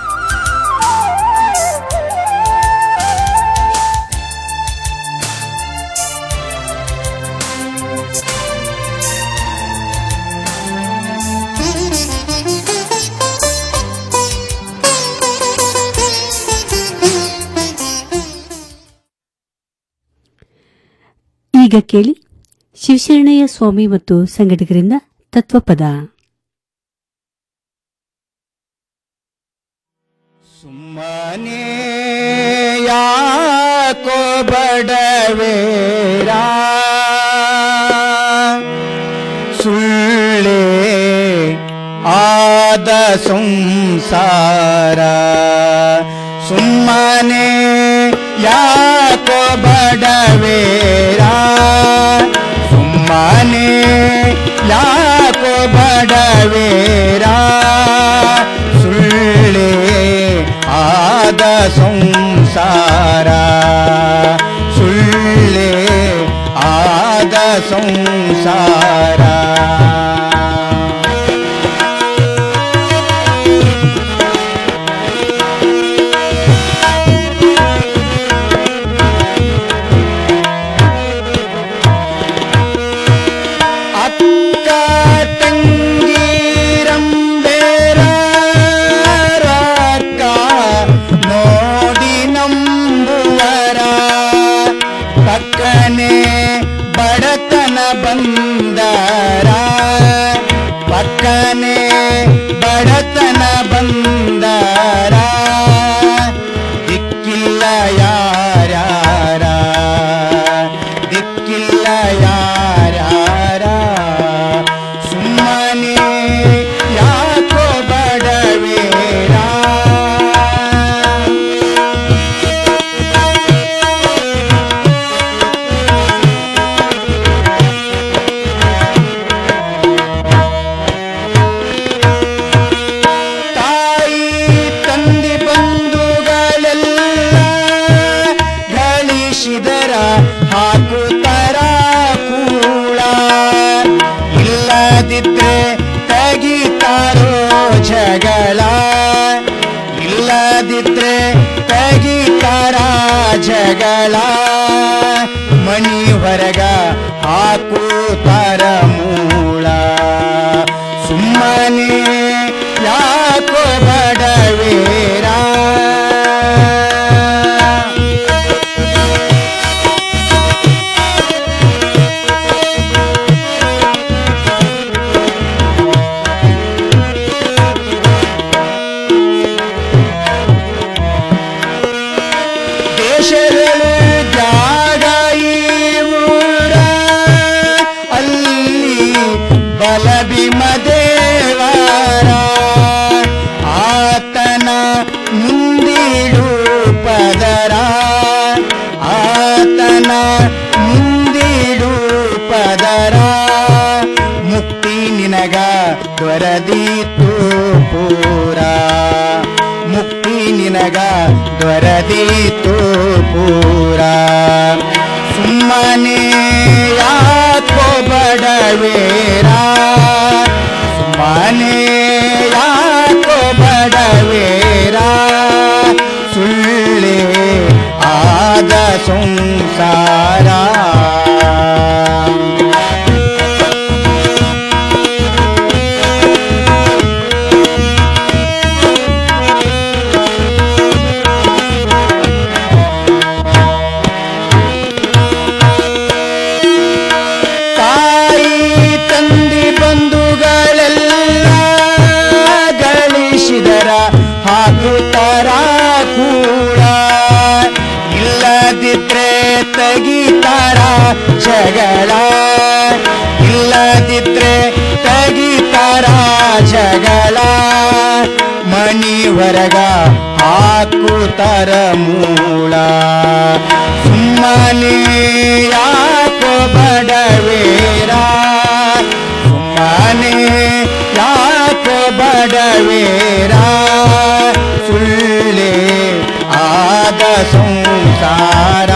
ಈಗ ಕೇಳಿ ಶಿವಶರಣಯ್ಯ ಸ್ವಾಮಿ ಮತ್ತು ಸಂಘಟಕರಿಂದ ತತ್ವಪದ ಸುಮ್ಮನೆ ಯಾಕೋ ಬಡವೇರ ಸುಳ್ಳೆ ಆದ ಸಂಸಾರ ಸುಮ್ಮನೆ ಯಾಕೋ ಬಡವೇರ ಸುಮ್ಮನೆ ಯಾಕೋ ಬಡವೇರ ಸುಳ್ಳೆ ಸಂಸಾರ ಅಕ್ಕ ತಂಗೀರಂಬೇರ ರಕ್ಕ ನೋಡಿ ನಂಬುವರ ಪಕ್ಕನೆ ಬಡತನ ಬಂದರ ಪಕ್ಕನೆ ಬಡತನ ಬಂದರ ದಿಕ್ಕಿಲ್ಲ ಯಾರ್ಯಾರ ದಿಕ್ಕಿಲ್ಲ ಯಾರ್ಯಾರ ಸುಮ್ಮನೆ ಯಾಕೋ ಬಡವೇರ ತಾಯಿ ತಂದೆ ಬಂಧುಗಳೆಲ್ಲ ಗಳಿಸಿದರ ಹಾಕುತ್ತರ ಕೂಳ ಇಲ್ಲದಿದ್ರೆ ತೆಗಿತಾರೋ ಜಗಳ ಇಲ್ಲದಿದ್ರೆ ತೆಗಿತಾರ ಜಗಳ ಮನಿ ಹೊರಗ ಹಾಕುತ್ತಾರ ಮೂಳ ಸುಮ್ಮನೆ ಯಾಕೋ ಬಡವೇರ ದೇಶಗಳು ಜಾಗ ಈ ಊರ ಅಲ್ಲಿ ಬಲಭೀಮ ದೇವರ ಆತನ ಮುಂದಿಡು ಪದರ ಆತನ ಮುಂದಿಡು ಪದರ ಮುಕ್ತಿ ನಿನಗ ದೊರದೀತು ಪೂರ ಮುಕ್ತಿ ನಿನಗ ದೊರದೀತು ಪೂರ ಸುಮ್ಮನೆ ಯಾಕೋ ಬಡವೇರ ಸುಮ್ಮನೆ ಯಾಕೋ ಬಡವೇರ ಸುಳ್ಳೆ ಆದ ಸಂಸಾರ ತಾಯಿ ತಂದೆ ಬಂಧುಗಳೆಲ್ಲ ಗಳಿಸಿದರ ಹಾಕುತ್ತಾರ ಕೂಡ ಇಲ್ಲದಿದ್ರೆ ತೆಗಿತಾರ ಜಗಳ ಇಲ್ಲದಿದ್ರೆ ತೆಗಿತಾರ ಜಗಳ ಮನಿ ಹೊರಗ ಹಾಕುತ್ತಾರ ಮೂಳ ಸುಮ್ಮನೆ ಯಾಕೋ ಬಡವೇರ ಸುಮ್ಮನೆ ಯಾಕೋ ಬಡವೇರ ಸುಳ್ಳೆ ಆದ ಸಂಸಾರ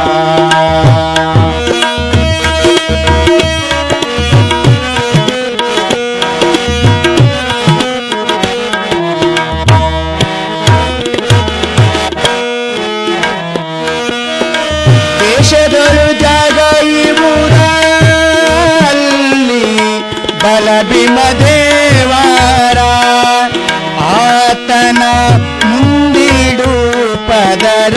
ದೇಶದೊಳು ಜಾಗ ಇರುವುದ ಅಲ್ಲಿ ಬಲಭೀಮ ದೇವರ ಆತನ ಮುಂದಿಡು ಪದರ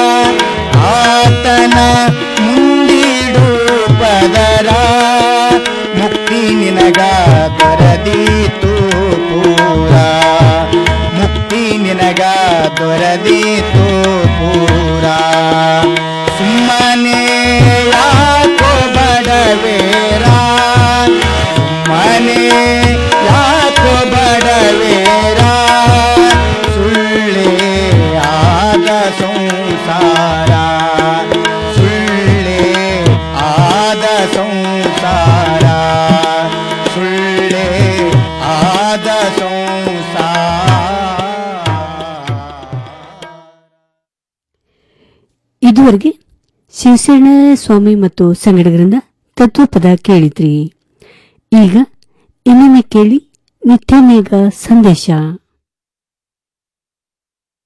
ಆತನ ಮುಂದಿಡು ಪದರ ಮುಕ್ತಿ ನಿನಗ ದೊರದೀತು ಪೂರ ಮುಕ್ತಿ ನಿನಗ ದೊರದೀತು ಪೂರ ಸುಮ್ಮನೆ ಯಾಕೋ ಬಡವೇರ ಸುಮ್ಮನೆ ಯಾಕೋ ಬಡವೇರ ಸುಳ್ಳೆ ಆದ ಸಂಸಾರ ಸುಳ್ಳೆ ಆದ ಸಂಸಾರ ಸುಳ್ಳೆ ಆದ ಸಂಸಾರ ಇದುವರೆಗೆ ಶಿವಸೇನ ಸ್ವಾಮಿ ಮತ್ತು ಸಂಗಡಿಗರಿಂದ ತತ್ವಪದ ಕೇಳಿದ್ರಿ ಈಗ ಇನ್ನೊಮ್ಮೆ ಕೇಳಿ ನಿತ್ಯ ಮೇಘ ಸಂದೇಶ